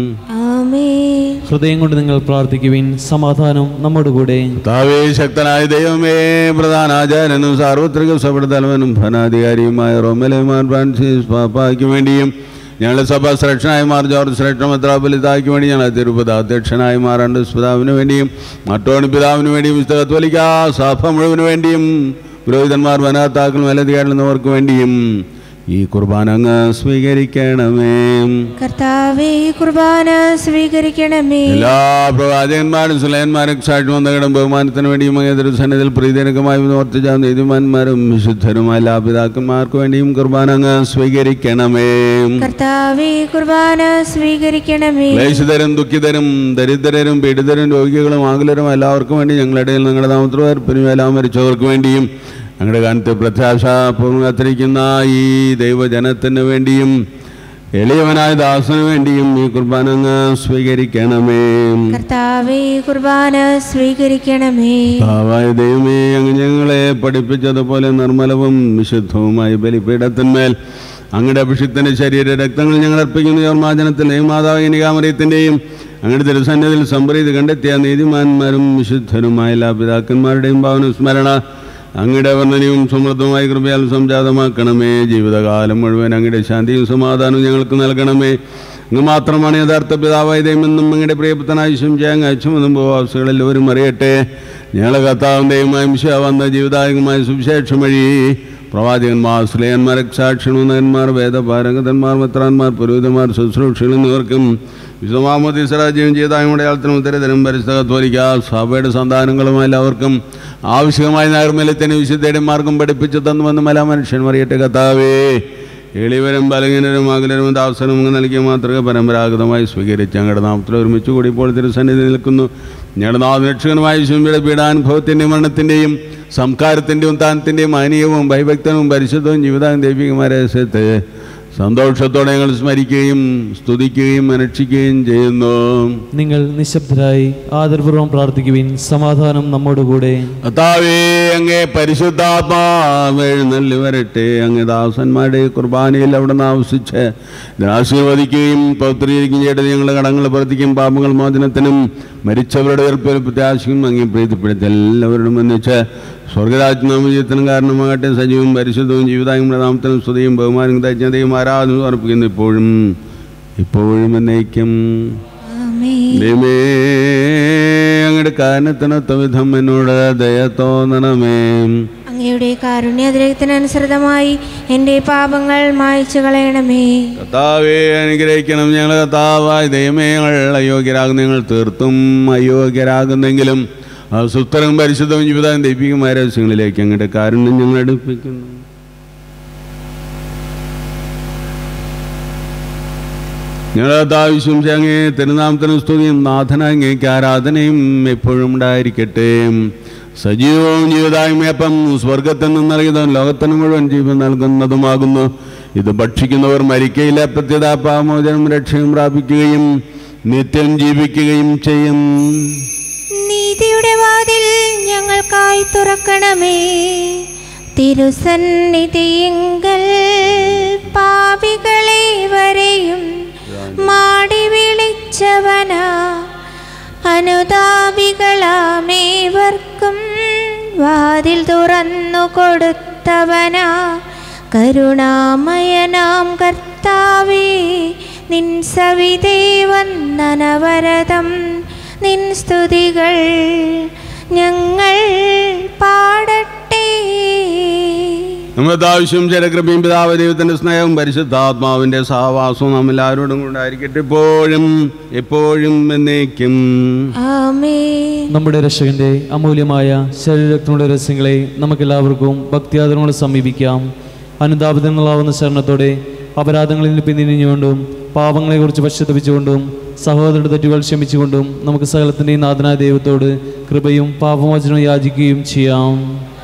Speaker 1: ആമേ
Speaker 3: ഹൃദയം കൊണ്ട് നിങ്ങൾ പ്രാർത്ഥിക്കുവിൻ സമാധാനം നമ്മോടുകൂടെ
Speaker 2: താവേ ശക്തനായ ദൈവമേ പ്രധാനാചാര്യനും സാർവത്രിക സഭയുടെ തലവനും ഭരണാധികാരിയുമായ റോമലേമാർ ഫ്രാൻസിസ് പാപ്പായ്ക്ക് വേണ്ടിയും ഞങ്ങളുടെ സഭ ശ്രേഷ്ഠനായ മാർ ജോർജ് ശ്രേഷ്ഠ മെത്രാപൊലിത്തായ്ക്ക് വേണ്ടി ഞങ്ങളെ തിരുപ്പത അധ്യക്ഷനായ മാറാണ്ട് പിതാവിന് വേണ്ടിയും മറ്റോണി പിതാവിന് വേണ്ടിയും വിശുദ്ധ കത്തോലിക്ക സഭ മുഴുവന് വേണ്ടിയും പുരോഹിതന്മാർ വനത്താക്കളും മേലധികാരികളെന്നവർക്ക് വേണ്ടിയും ഈ കുർബാന അങ്ങ് സ്വീകരിക്കണമേ
Speaker 1: കർത്താവേ കുർബാന സ്വീകരിക്കണമേ
Speaker 2: എല്ലാ പ്രവാചകന്മാരും സുലയന്മാരും സാക്ഷി വന്നകടം ബഹുമാനത്തിന് വേണ്ടിയും അങ്ങേതൊരു സന്നിധിയിൽ പ്രീതിനകമായി ഓർത്തിച്ച നീതിമാന്മാരും വിശുദ്ധരുമായ എല്ലാ പിതാക്കന്മാർക്ക് വേണ്ടിയും കുർബാന അങ്ങ് സ്വീകരിക്കണമേ
Speaker 1: കർത്താവേ കുർബാന സ്വീകരിക്കണമേ
Speaker 2: ക്ലേശിതരും ദുഃഖിതരും ദരിദ്രരും പീഡിതരും രോഗികളും ആകുലരും എല്ലാവർക്കും വേണ്ടി ഞങ്ങളുടെ ഇടയിൽ നിങ്ങളുടെ നാമത്തിൽ ഏർപ്പിനും എല്ലാം മരിച്ചവർക്ക് വേണ്ടിയും ഞങ്ങളുടെ കാലത്ത് പ്രത്യാശാപൂർവ്വം കാത്തിരിക്കുന്ന ഈ ദൈവജനത്തിന് വേണ്ടിയും എളിയവനായ ദാസന് വേണ്ടിയും ഈ കുർബാന അങ്ങ് സ്വീകരിക്കണമേ
Speaker 1: കർത്താവേ കുർബാന സ്വീകരിക്കണമേ
Speaker 2: ഭാവായ ദൈവമേ അങ്ങ് ഞങ്ങളെ പഠിപ്പിച്ചതുപോലെ നിർമ്മലവും വിശുദ്ധവുമായ ബലിപീഠത്തിന്മേൽ അങ്ങയുടെ അഭിഷിക്തന്റെ ശരീര രക്തങ്ങൾ ഞങ്ങൾ അർപ്പിക്കുന്ന യോർമാചനത്തിലെയും മാതാവ് നികാമറിയത്തിൻ്റെയും അങ്ങയുടെ തിരുസന്നിധിയിൽ സംപ്രീതി കണ്ടെത്തിയ നീതിമാന്മാരും വിശുദ്ധരുമായ എല്ലാ പിതാക്കന്മാരുടെയും ഭാവന സ്മരണ അങ്ങയുടെ വർണ്ണനയും സമൃദ്ധമായ കൃപയാൽ സംജാതമാക്കണമേ ജീവിതകാലം മുഴുവൻ അങ്ങയുടെ ശാന്തിയും സമാധാനവും ഞങ്ങൾക്ക് നൽകണമേ അങ്ങ് മാത്രമാണ് യഥാർത്ഥ പിതാവായ ദൈവമെന്നും അങ്ങയുടെ പ്രിയപുത്തനായ ശംശയങ്ങ് അച്ഛമെന്നും ഉപവാസികൾ എല്ലാവരും അറിയട്ടെ ഞങ്ങളെ കർത്താവിൻ്റെയും വന്ന ജീവിതായകമായ സുവിശേഷം വഴി പ്രവാചകന്മാർ സ്ലേയന്മാർ സാക്ഷിണന്മാർ വേദപാരംഗതന്മാർ മിത്രാന്മാർ പുരോഹിതന്മാർ ശുശ്രൂഷികൾ എന്നിവർക്കും വിശ്വമാമതി സ്വരാജ്യം ചെയ്തായുടെ ആൾത്തിനും ഉത്തരതരം പരിസ്ഥിതി കത്തോലിക്ക സഭയുടെ സന്താനങ്ങളുമായ എല്ലാവർക്കും ആവശ്യമായ നൈർമല്യത്തിന് വിശുദ്ധയുടെ മാർഗം പഠിപ്പിച്ചു തന്നുവെന്നും എല്ലാ മനുഷ്യൻ അറിയട്ടെ കത്താവേ എളിവരും ബലഹീനരും അകലരും ദാസനും അങ്ങ് നൽകിയ മാതൃക പരമ്പരാഗതമായി സ്വീകരിച്ച് ഞങ്ങളുടെ നാമത്തിൽ ഒരുമിച്ച് കൂടി ഇപ്പോൾ തിരുസന്നിധി നിൽക്കുന്നു ഞങ്ങളുടെ നാമരക്ഷകനുമായ ശുംബിയുടെ പീഡാനുഭവത്തിൻ്റെയും മരണത്തിൻ്റെയും സംസ്കാരത്തിൻ്റെയും താനത്തിൻ്റെയും മാനീയവും ഭയഭക്തനും പരിശുദ്ധവും ജീവിതവും ദൈവികമായ രഹസ്യത്തെ സന്തോഷത്തോടെ ഞങ്ങൾ സ്മരിക്കുകയും സ്തുതിക്കുകയും അനുഷ്ഠിക്കുകയും ചെയ്യുന്നു
Speaker 3: നിങ്ങൾ നിശബ്ദരായി ആദരപൂർവ്വം പ്രാർത്ഥിക്കുവിൻ സമാധാനം നമ്മോടുകൂടെ
Speaker 2: കർത്താവേ അങ്ങേ പരിശുദ്ധാത്മാവ് എഴുന്നള്ളി വരട്ടെ അങ്ങ് ദാസന്മാരുടെ കുർബാനയിൽ അവിടെ നിന്ന് ആവശ്യിച്ച് ആശീർവദിക്കുകയും പൗത്രീകരിക്കുകയും ചെയ്യേണ്ടത് ഞങ്ങളുടെ കടങ്ങൾ പ്രവർത്തിക്കും പാപങ്ങൾ മോചനത്തിനും മരിച്ചവരുടെ ഉയർപ്പിൽ പ്രത്യാശയും അങ്ങേ പ്രീതിപ്പെടുത്തി എല്ലാവരോടും ഒന്നിച്ച് സ്വർഗരാജ്ഞാമജയത്തിനും കാരണമാകട്ടെ സജീവവും പരിശുദ്ധവും ജീവിതാങ്ങളുടെ നാമത്തിനും സ്തുതിയും ബഹുമാനം തജ്ഞതയും ആരാധന അർപ്പിക്കുന്നു ഇപ്പോഴും ഇപ്പോഴും എന്നേക്കും
Speaker 1: ആമേ
Speaker 2: ദൈവമേ അങ്ങയുടെ കാരണത്തിനൊത്ത വിധം എന്നോട് ദയ തോന്നണമേ
Speaker 1: അങ്ങയുടെ കാരുണ്യാതിരകത്തിനനുസൃതമായി എൻ്റെ പാപങ്ങൾ മായ്ച്ചു കളയണമേ
Speaker 2: കർത്താവെ അനുഗ്രഹിക്കണം ഞങ്ങൾ കർത്താവായ ദൈവമേ ഞങ്ങൾ അയോഗ്യരാകുന്ന ഞങ്ങൾ തീർത്തും അയോഗ്യരാകുന്നെങ്കിലും സുത്തരം പരിശുദ്ധവും ജീവിതം ദൈവികമായ രഹസ്യങ്ങളിലേക്ക് അങ്ങയുടെ കാരുണ്യം ഞങ്ങൾ അടുപ്പിക്കുന്നു ഞങ്ങളുടെ ആവശ്യം അങ്ങേ തിരുനാമത്തിന് സ്തുതിയും നാഥനങ്ങേക്ക് ആരാധനയും എപ്പോഴും ഉണ്ടായിരിക്കട്ടെ സജീവവും ജീവിതായ്മയപ്പം സ്വർഗത്തിൽ നിന്ന് നൽകിയതും ലോകത്തിന് മുഴുവൻ ജീവൻ നൽകുന്നതുമാകുന്നു ഇത് ഭക്ഷിക്കുന്നവർ മരിക്കയില്ല പ്രത്യത പാമോചനം രക്ഷയും പ്രാപിക്കുകയും നിത്യം ജീവിക്കുകയും ചെയ്യും
Speaker 1: നീതിയുടെ വാതിൽ ഞങ്ങൾക്കായി തുറക്കണമേ തിരുസന്നിധിയെങ്കൽ പാപികളെ വരെയും മാടി വിളിച്ചവനാ അനുതാപികളാമേവർക്കും വാതിൽ തുറന്നു കൊടുത്തവനാ കരുണാമയനാം കർത്താവേ നിൻ സവിതേ വന്ദനവരതം നിൻ സ്തുതികൾ ഞങ്ങൾ പാടട്ടെ
Speaker 2: നമ്മുടെ ആവശ്യം ജലകൃപയും പിതാവ് ദൈവത്തിന്റെ സ്നേഹവും പരിശുദ്ധാത്മാവിന്റെ സഹവാസവും നാം എല്ലാവരോടും കൊണ്ടായിരിക്കട്ടെ എപ്പോഴും എപ്പോഴും എന്നേക്കും
Speaker 1: ആമേ
Speaker 3: നമ്മുടെ രക്ഷകന്റെ അമൂല്യമായ ശരീരത്തിനുള്ള രഹസ്യങ്ങളെ നമുക്കെല്ലാവർക്കും ഭക്തിയാദരങ്ങളെ സമീപിക്കാം അനുതാപത്തിനുള്ളാവുന്ന ശരണത്തോടെ അപരാധങ്ങളിൽ പിന്തിരിഞ്ഞുകൊണ്ടും പാപങ്ങളെക്കുറിച്ച് പശ്ചാത്തപിച്ചുകൊണ്ടും സഹോദരരുടെ തെറ്റുകൾ ക്ഷമിച്ചുകൊണ്ടും നമുക്ക് സകലത്തിൻ്റെയും നാഥനായ ദൈവത്തോട് കൃപയും പാപമോചനവും യാചിക്കുകയും ചെയ്യാം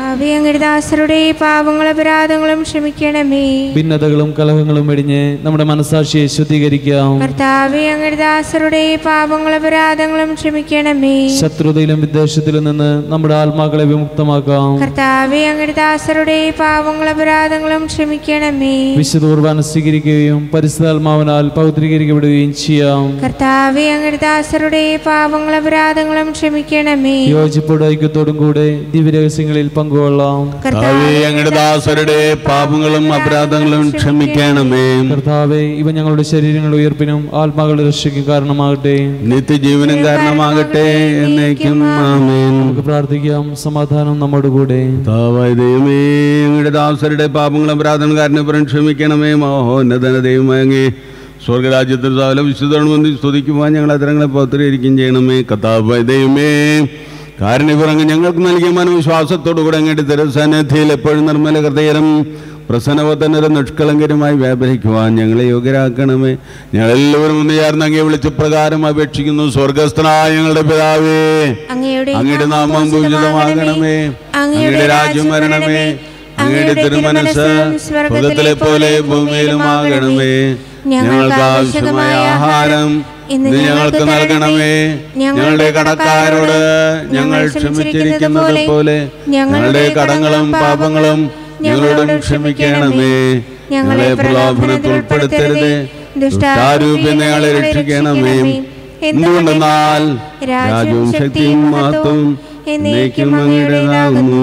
Speaker 1: കർത്താവെ അങ്ങയുടെ ദാസരുടെ പാപങ്ങളും അപരാധങ്ങളും ക്ഷമിക്കണമേ
Speaker 3: ഭിന്നതകളും കലഹങ്ങളും വെടിഞ്ഞ് നമ്മുടെ മനസാക്ഷിയെ ശുദ്ധീകരിക്കാം
Speaker 1: കർത്താവെ അങ്ങയുടെ ദാസരുടെ പാപങ്ങളും അപരാധങ്ങളും ക്ഷമിക്കണമേ
Speaker 3: ശത്രുതയിലും വിദ്വേഷത്തിലും നിന്ന് നമ്മുടെ ആത്മാക്കളെ വിമുക്തമാക്കാം
Speaker 1: കർത്താവെ അങ്ങയുടെ ദാസരുടെ പാപങ്ങളും അപരാധങ്ങളും ക്ഷമിക്കണമേ
Speaker 3: വിശുദ്ധ കുർബാന സ്വീകരിക്കുകയും പരിശുദ്ധാത്മാവിനാൽ പൗത്രീകരിക്കപ്പെടുകയും ചെയ്യാം
Speaker 1: കർത്താവെ അങ്ങയുടെ ദാസരുടെ പാപങ്ങളും അപരാധങ്ങളും ക്ഷമിക്കണമേ
Speaker 3: യോജിപ്പോടും ഐക്യത്തോടും കൂടെ ദിവ്യരഹസ്യങ്ങളിൽ പങ്കുകൊള്ളാം
Speaker 2: കർത്താവേ അങ്ങയുടെ ദാസരുടെ പാപങ്ങളും അപരാധങ്ങളും ക്ഷമിക്കണമേ
Speaker 3: കർത്താവെ ഇവ ഞങ്ങളുടെ ശരീരങ്ങളുടെ ഉയർപ്പിനും ആത്മാക്കളുടെ രക്ഷയ്ക്കും കാരണമാകട്ടെ
Speaker 2: നിത്യജീവനം കാരണമാകട്ടെ എന്നേക്കും ആമേൻ
Speaker 3: നമുക്ക് പ്രാർത്ഥിക്കാം സമാധാനം നമ്മുടെ കൂടെ
Speaker 2: കർത്താവായ ദൈവമേ അങ്ങയുടെ ദാസരുടെ പാപങ്ങളും അപരാധങ്ങളും കാരണപുരം ക്ഷമിക്കണമേ മഹോന്നതന ദൈവമേ അങ്ങേ സ്വർഗരാജ്യത്തിൽ സാല വിശുദ്ധണമെന്ന് സ്തുതിക്കുവാൻ ഞങ്ങൾ അതരങ്ങളെ പൗത്രീകരിക്കുകയും ചെയ്യണമേ കഥാവായ ദൈവമേ കാരണപുറങ്ങ് ഞങ്ങൾക്ക് നൽകിയ മനവിശ്വാസത്തോടു കൂടെ അങ്ങയുടെ തിരുസന്നിധിയിൽ എപ്പോഴും നിർമ്മല ഹൃദയരും പ്രസന്നവതനരും നിഷ്കളങ്കരുമായി വ്യാപരിക്കുവാൻ ഞങ്ങളെ യോഗ്യരാക്കണമേ ഞങ്ങളെല്ലാവരും ഒന്ന് ചേർന്ന് അങ്ങേ വിളിച്ച പ്രകാരം അപേക്ഷിക്കുന്നു സ്വർഗസ്ഥനായ ഞങ്ങളുടെ പിതാവേ
Speaker 1: അങ്ങയുടെ
Speaker 2: അങ്ങയുടെ നാമം പൂജിതമാകണമേ അങ്ങയുടെ രാജ്യം വരണമേ അങ്ങയുടെ തിരുമനസ് സ്വർഗത്തിലെ പോലെ ഭൂമിയിലുമാകണമേ ഞങ്ങൾക്ക് ആവശ്യമായ ആഹാരം ഇന്ന് ഞങ്ങൾക്ക് നൽകണമേ ഞങ്ങളുടെ കടക്കാരോട് ഞങ്ങൾ ക്ഷമിച്ചിരിക്കുന്നത് പോലെ ഞങ്ങളുടെ കടങ്ങളും പാപങ്ങളും ഞങ്ങളോടും ക്ഷമിക്കണമേ ഞങ്ങളെ പ്രലോഭനത്തിൽ ഉൾപ്പെടുത്തരുത് ദുഷ്ടാരൂപ്യം ഞങ്ങളെ രക്ഷിക്കണമേ എന്തുകൊണ്ടെന്നാൽ രാജ്യവും ശക്തിയും മഹത്വവും എന്നേക്കും അങ്ങയുടേതാകുന്നു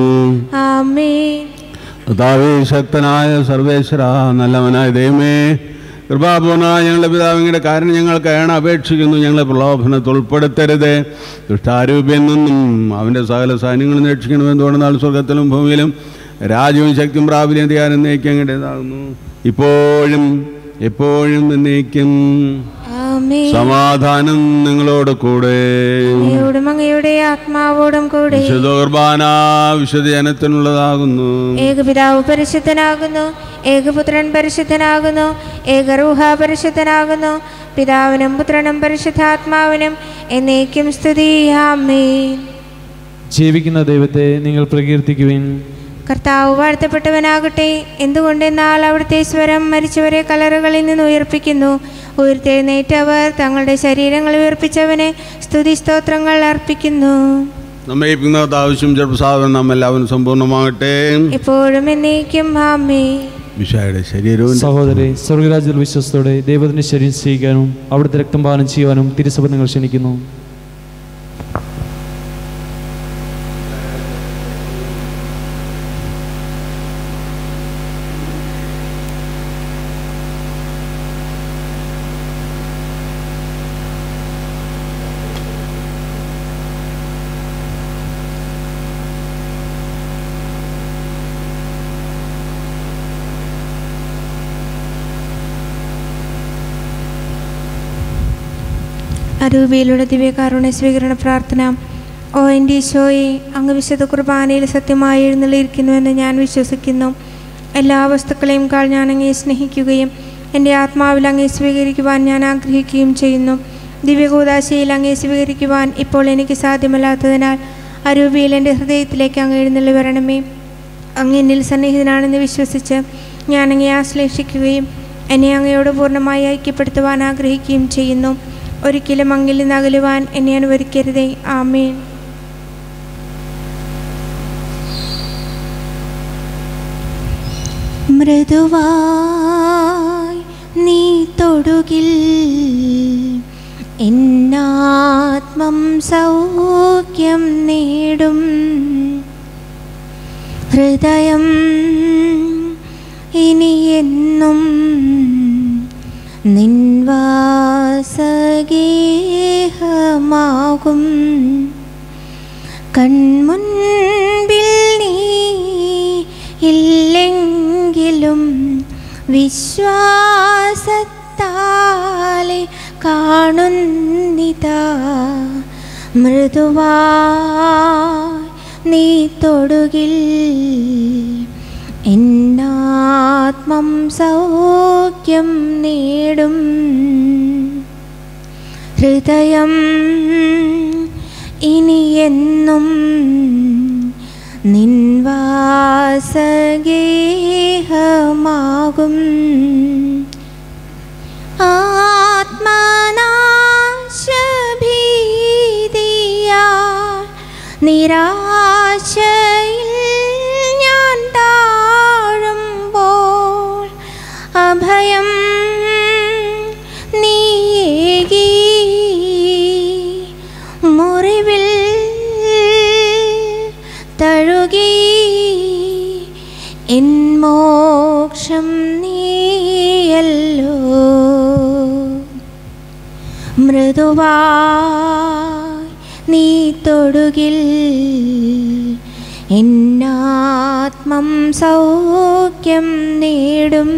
Speaker 1: ആമേൻ
Speaker 2: കർത്താവേ ശക്തനായ സർവേശ്വര നല്ലവനായ ദൈവമേ കൃപാപൂർണമായ ഞങ്ങളുടെ പിതാവിങ്ങളുടെ കാരണം ഞങ്ങൾക്ക് അയണ അപേക്ഷിക്കുന്നു ഞങ്ങളെ പ്രലോഭനത്തിൽ ഉൾപ്പെടുത്തരുത് ദുഷ്ടാരൂപ്യം നിന്നും അവൻ്റെ സകല സൈന്യങ്ങളും രക്ഷിക്കണമെന്ന് തോന്നുന്ന സ്വർഗത്തിലും ഭൂമിയിലും രാജ്യവും ശക്തിയും പ്രാബല്യം ധ്യാനം എന്നേക്കും അങ്ങടേതാകുന്നു ഇപ്പോഴും എപ്പോഴും എന്നേക്കും
Speaker 1: ആമേൻ
Speaker 2: സമാധാനം നിങ്ങളോട് കൂടെ
Speaker 1: അങ്ങയോടും അങ്ങയുടെ ആത്മാവോടും കൂടെ
Speaker 2: വിശുദ്ധ കുർബാന വിശുദ്ധ ജനത്തിനുള്ളതാകുന്നു
Speaker 1: ഏകപിതാവ് പരിശുദ്ധനാകുന്നു ഏകപുത്രൻ പരിശുദ്ധനാകുന്നു ഏകറൂഹ പരിശുദ്ധനാകുന്നു പിതാവിനും പുത്രനും പരിശുദ്ധാത്മാവിനും എന്നേക്കും സ്തുതി ആമേൻ
Speaker 3: ജീവിക്കുന്ന ദൈവത്തെ നിങ്ങൾ പ്രകീർത്തിക്കുവിൻ
Speaker 1: കർത്താവ് വാഴ്ത്തപ്പെട്ടവനാകട്ടെ എന്തുകൊണ്ടെന്നാൽ അവിടുത്തെ സ്വരം മരിച്ചവരെ കലറുകളിൽ നിന്ന് ഉയർപ്പിക്കുന്നു ഉയർത്തെഴുന്നേറ്റവർ തങ്ങളുടെ ശരീരങ്ങൾ ഉയർപ്പിച്ചവനെ സ്തുതി സ്തോത്രങ്ങൾ അർപ്പിക്കുന്നു
Speaker 2: നമ്മെ ഇന്നത്തെ ആവശ്യം ചെറുപ്പസാധനം നാം എല്ലാവരും സമ്പൂർണ്ണമാകട്ടെ
Speaker 1: എപ്പോഴും എന്നേക്കും ആമേ
Speaker 2: വിഷയുടെ ശരീരവും
Speaker 3: സഹോദരി സ്വർഗരാജ്യത്തിൽ വിശ്വസത്തോടെ ദൈവത്തിന്റെ ശരീരം സ്വീകരിക്കാനും അവിടുത്തെ രക്തം പാനം ചെയ്യുവാനും തിരുസഭ നിങ്ങൾ ക്ഷണിക്കുന്നു
Speaker 1: അരൂപിയിലൂടെ ദിവ്യകാരുണ്യ സ്വീകരണ പ്രാർത്ഥന ഓ എൻ്റെ ഈശോയെ അങ്ങ് വിശുദ്ധ കുർബാനയിൽ സത്യമായി എഴുന്നള്ളിയിരിക്കുന്നുവെന്ന് ഞാൻ വിശ്വസിക്കുന്നു എല്ലാ വസ്തുക്കളെയും കാൾ ഞാൻ അങ്ങേ സ്നേഹിക്കുകയും എൻ്റെ ആത്മാവിൽ അങ്ങേ സ്വീകരിക്കുവാൻ ഞാൻ ആഗ്രഹിക്കുകയും ചെയ്യുന്നു ദിവ്യകൂദാശയിൽ അങ്ങേ സ്വീകരിക്കുവാൻ ഇപ്പോൾ എനിക്ക് സാധ്യമല്ലാത്തതിനാൽ അരൂപിയിൽ എൻ്റെ ഹൃദയത്തിലേക്ക് അങ്ങ് എഴുന്നള്ളി വരണമേ അങ്ങ് എന്നിൽ സന്നിഹിതനാണെന്ന് വിശ്വസിച്ച് ഞാൻ അങ്ങയെ ആശ്ലേഷിക്കുകയും എന്നെ അങ്ങയോട് പൂർണ്ണമായി ഐക്യപ്പെടുത്തുവാൻ ആഗ്രഹിക്കുകയും ചെയ്യുന്നു ഒരിക്കലും അങ്ങിൽ നിന്ന് അകലുവാൻ എന്നെ അനുവദിക്കരുതേ ആമേൻ മൃദുവായി നീ തൊടുകിൽ എന്നാത്മം സൗഖ്യം നേടും ഹൃദയം ഇനി എന്നും നിൻവാസഗേഹമാകും കൺമുൻപിൽ നീ ഇല്ലെങ്കിലും വിശ്വാസത്താലെ കാണുന്നിതാ മൃദുവാ നീ തൊടുകിൽ എന്നാത്മം സൗഖ്യം നേടും ഹൃദയം ഇനി എന്നും നിൻവാ വാസഗേഹമാകും ആത്മനാശഭീതിയാ നിരാശയിൽ ഞാൻ താഴുമ്പോൾ അഭയം നീകി മുറിവിൽ തഴുകി എൻ മോക്ഷം നീയല്ലോ മൃദുവായി നീ തൊടുകിൽ എന്നാത്മം സൗഖ്യം നേടും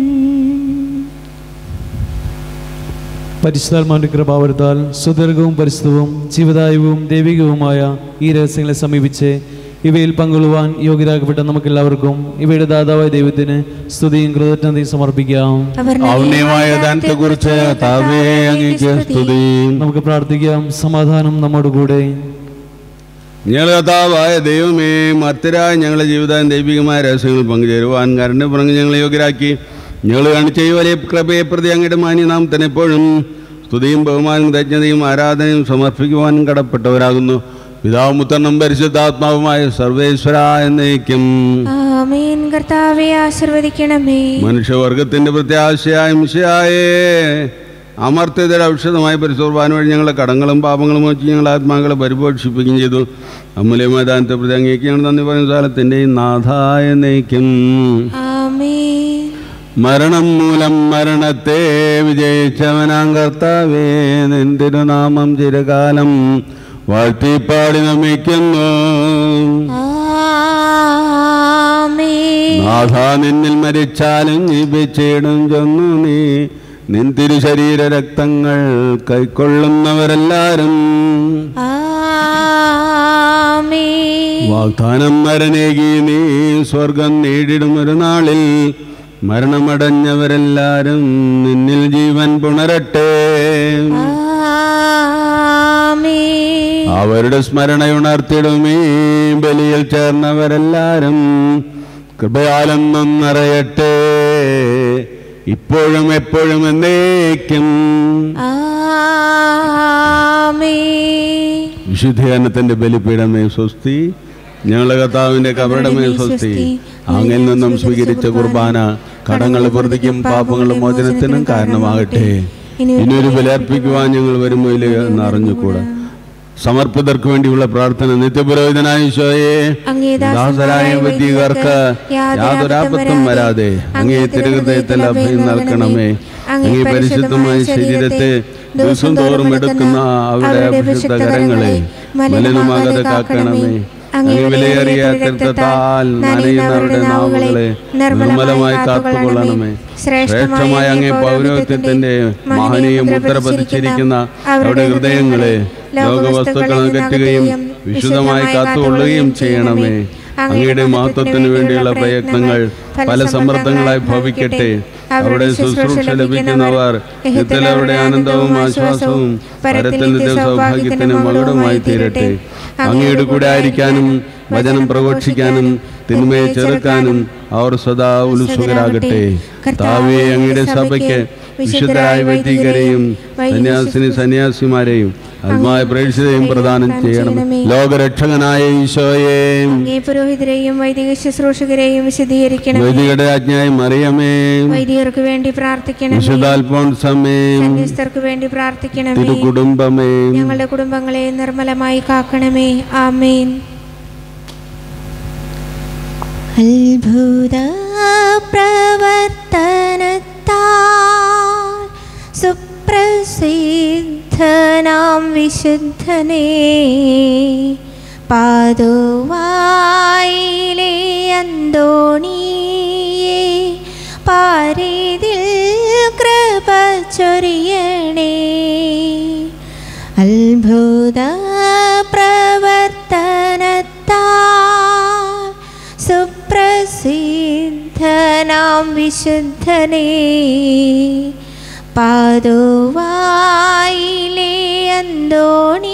Speaker 3: പരിശുദ്ധാത്മാവിന്റെ കൃപാവരത്താൽ സുദീർഘവും പരിശുദ്ധവും ജീവദായകവും ദൈവികവുമായ ഈ രഹസ്യങ്ങളെ സമീപിച്ച് ഇവയിൽ പങ്കുകൊള്ളുവാൻ യോഗ്യരാക്കപ്പെട്ട നമുക്കെല്ലാവർക്കും ഇവയുടെ ദാതാവായ ദൈവത്തിന് സ്തുതിയും കൃതജ്ഞതയും സമർപ്പിക്കാം
Speaker 2: ഔന്നയമായ ദാനത്തെക്കുറിച്ച് താവേ അങ്ങേക്ക് സ്തുതി
Speaker 3: നമുക്ക് പ്രാർത്ഥിക്കാം സമാധാനം നമ്മോടുകൂടെ
Speaker 2: ഞങ്ങൾ കഥാവായ ദൈവമേ മർത്തരായ ഞങ്ങളുടെ ജീവിതം ദൈവികമായ രഹസ്യങ്ങൾ പങ്കുചേരുവാൻ കരണ്ട് പുറങ്ങ് ഞങ്ങളെ യോഗ്യരാക്കി ഞങ്ങൾ കാണിച്ച ഈ വലിയ കൃപയെ പ്രതി അങ്ങയുടെ മാന്യ നാം തന്നെ എപ്പോഴും സ്തുതിയും ബഹുമാനും തജ്ഞതയും ആരാധനയും സമർപ്പിക്കുവാനും കടപ്പെട്ടവരാകുന്നു പിതാവും പുത്രനും പരിശുദ്ധാത്മാവുമായ സർവേശ്വര എന്നേക്കും
Speaker 1: ആമേൻ കർത്താവെ ആശീർവദിക്കണമേ
Speaker 2: മനുഷ്യവർഗത്തിന്റെ പ്രത്യാശയായ മിശയായേ അമർത്യതയുടെ ഔഷധമായി പരിശോധന വഴി ഞങ്ങളുടെ കടങ്ങളും പാപങ്ങളും വെച്ച് ഞങ്ങളുടെ ആത്മാക്കളെ പരിപോഷിപ്പിക്കുകയും ചെയ്തു അമൂല്യമായ ദാനത്തെ പ്രതി അങ്ങേക്ക് ഞങ്ങൾ നന്ദി പറയുന്ന കാലത്തിൻ്റെയും നാഥായ നയിക്കും
Speaker 1: ആമേൻ
Speaker 2: മരണം മൂലം മരണത്തെ വിജയിച്ചവനാം കർത്താവേ നിന്തിരുനാമം ചിരകാലം വാഴ്ത്തിപ്പാടി നമിക്കുന്നു
Speaker 1: ആമേൻ
Speaker 2: നാഥ നിന്നിൽ മരിച്ചാലും ജീവിച്ചിടും ചൊന്നു നീ നിൻ തിരുശരീര രക്തങ്ങൾ കൈക്കൊള്ളുന്നവരെല്ലാരും
Speaker 1: ആമേൻ
Speaker 2: വാഗ്ദാനം മരണേകി നീ സ്വർഗം നേടിടും ഒരു നാളിൽ മരണമടഞ്ഞവരെല്ലാരും നിന്നിൽ ജീവൻ പുണരട്ടെ
Speaker 1: ആമേൻ
Speaker 2: അവരുടെ സ്മരണയുണർത്തിടുമേ ബലിയിൽ ചേർന്നവരെല്ലാരും കൃപയാലെന്നും നിറയട്ടെ ഇപ്പോഴും എപ്പോഴും എന്നേക്കും
Speaker 1: ആമേൻ
Speaker 2: വിശുദ്ധീകരണത്തിന്റെ ബലിപീഠമേ സ്വസ്തി ഞങ്ങളുടെ കർത്താവിന്റെ കബറിടമേ സ്വസ്തി അങ്ങിൽ നിന്നും സ്വീകരിച്ച കുർബാന കടങ്ങൾ പ്രതിക്കും പാപങ്ങളും മോചനത്തിനും കാരണമാകട്ടെ ഇനിയൊരു ബലിയർപ്പിക്കുവാൻ ഞങ്ങൾ വരുമ്പോയില് എന്ന് അറിഞ്ഞുകൂടാ സമർപ്പിതർക്ക് വേണ്ടിയുള്ള പ്രാർത്ഥന നിത്യപുരോഹിതനായ ഈശോയെ
Speaker 1: അങ്ങേ
Speaker 2: ദാസരായ വൈദികർക്ക് യാതൊരാപത്തും വരാതെ അങ്ങേ തിരുഹൃദയത്തിൽ അഭയം നൽകണമേ അങ്ങേ പരിശുദ്ധമായ ശരീരത്തെ ദിവസം തോറും എടുക്കുന്ന അവരുടെ അഭിഷിക്ത കരങ്ങളെ മലിനമാകാതെ കാക്കണമേ അങ്ങേ വിലയേറിയ കൃത്യത്താൽ നനയുന്നവരുടെ നാവുകളെ നിർമ്മലമായി കാത്തുകൊള്ളണമേ ശ്രേഷ്ഠമായ അങ്ങേ പൗരോഹിത്യത്തിന്റെ മഹനീയ മുദ്ര പതിച്ചിരിക്കുന്ന അവരുടെ ഹൃദയങ്ങളെ ലോകവസ്തുക്കൾ അകറ്റുകയും വിശുദ്ധമായി കാത്തുകൊള്ളുകയും ചെയ്യണമേ അങ്ങയുടെ മഹത്വത്തിനു വേണ്ടിയുള്ള പ്രയത്നങ്ങൾ പല സമ്മർദ്ദങ്ങളായി ഭവിക്കട്ടെ അവിടെ ശുശ്രൂഷ ലഭിക്കുന്നവർ നിത്യത്തിൽ അവരുടെ ആനന്ദവും ആശ്വാസവും പരത്തിൽ നിത്യ സൗഭാഗ്യത്തിനും മകുടമായി തീരട്ടെ അങ്ങയുടെ കൂടെ ആയിരിക്കാനും വചനം പ്രഘോഷിക്കാനും തിന്മയെ ചെറുക്കാനും അവർ സദാ ഉത്സുകരാകട്ടെ താവേ അങ്ങയുടെ സഭയ്ക്ക് വിശുദ്ധരായ വൈദികരെയും സന്യാസിനി സന്യാസിമാരെയും ആത്മായ പ്രേക്ഷിതയും പ്രദാനം ചെയ്യണം ലോകരക്ഷകനായ ഈശോയെ
Speaker 1: അങ്ങേ പുരോഹിതരെയും വൈദിക ശുശ്രൂഷകരെയും വിശദീകരിക്കണം
Speaker 2: വൈദികരുടെ ആജ്ഞായി മറിയമേ
Speaker 1: വൈദികർക്ക് വേണ്ടി പ്രാർത്ഥിക്കണമേ
Speaker 2: വിശുദ്ധാൽഫോൺസമേ
Speaker 1: സന്യസ്തർക്ക് വേണ്ടി പ്രാർത്ഥിക്കണമേ
Speaker 2: തിരുകുടുംബമേ
Speaker 1: ഞങ്ങളുടെ കുടുംബങ്ങളെ നിർമ്മലമായി കാക്കണമേ ആമേൻ അത്ഭുത പ്രവർത്തനത്താൽ സുപ്രസിദ്ധനാം വിശുദ്ധനേ പാതുവായിലെ അന്തോണിയേ പാരിതിൽ കൃപ ചൊരിയണേ അത്ഭുത പ്രവർത്തനത്താൽ സുപ്രസിദ്ധനാം വിശുദ്ധനേ പാതുവായിലെ അന്തോണി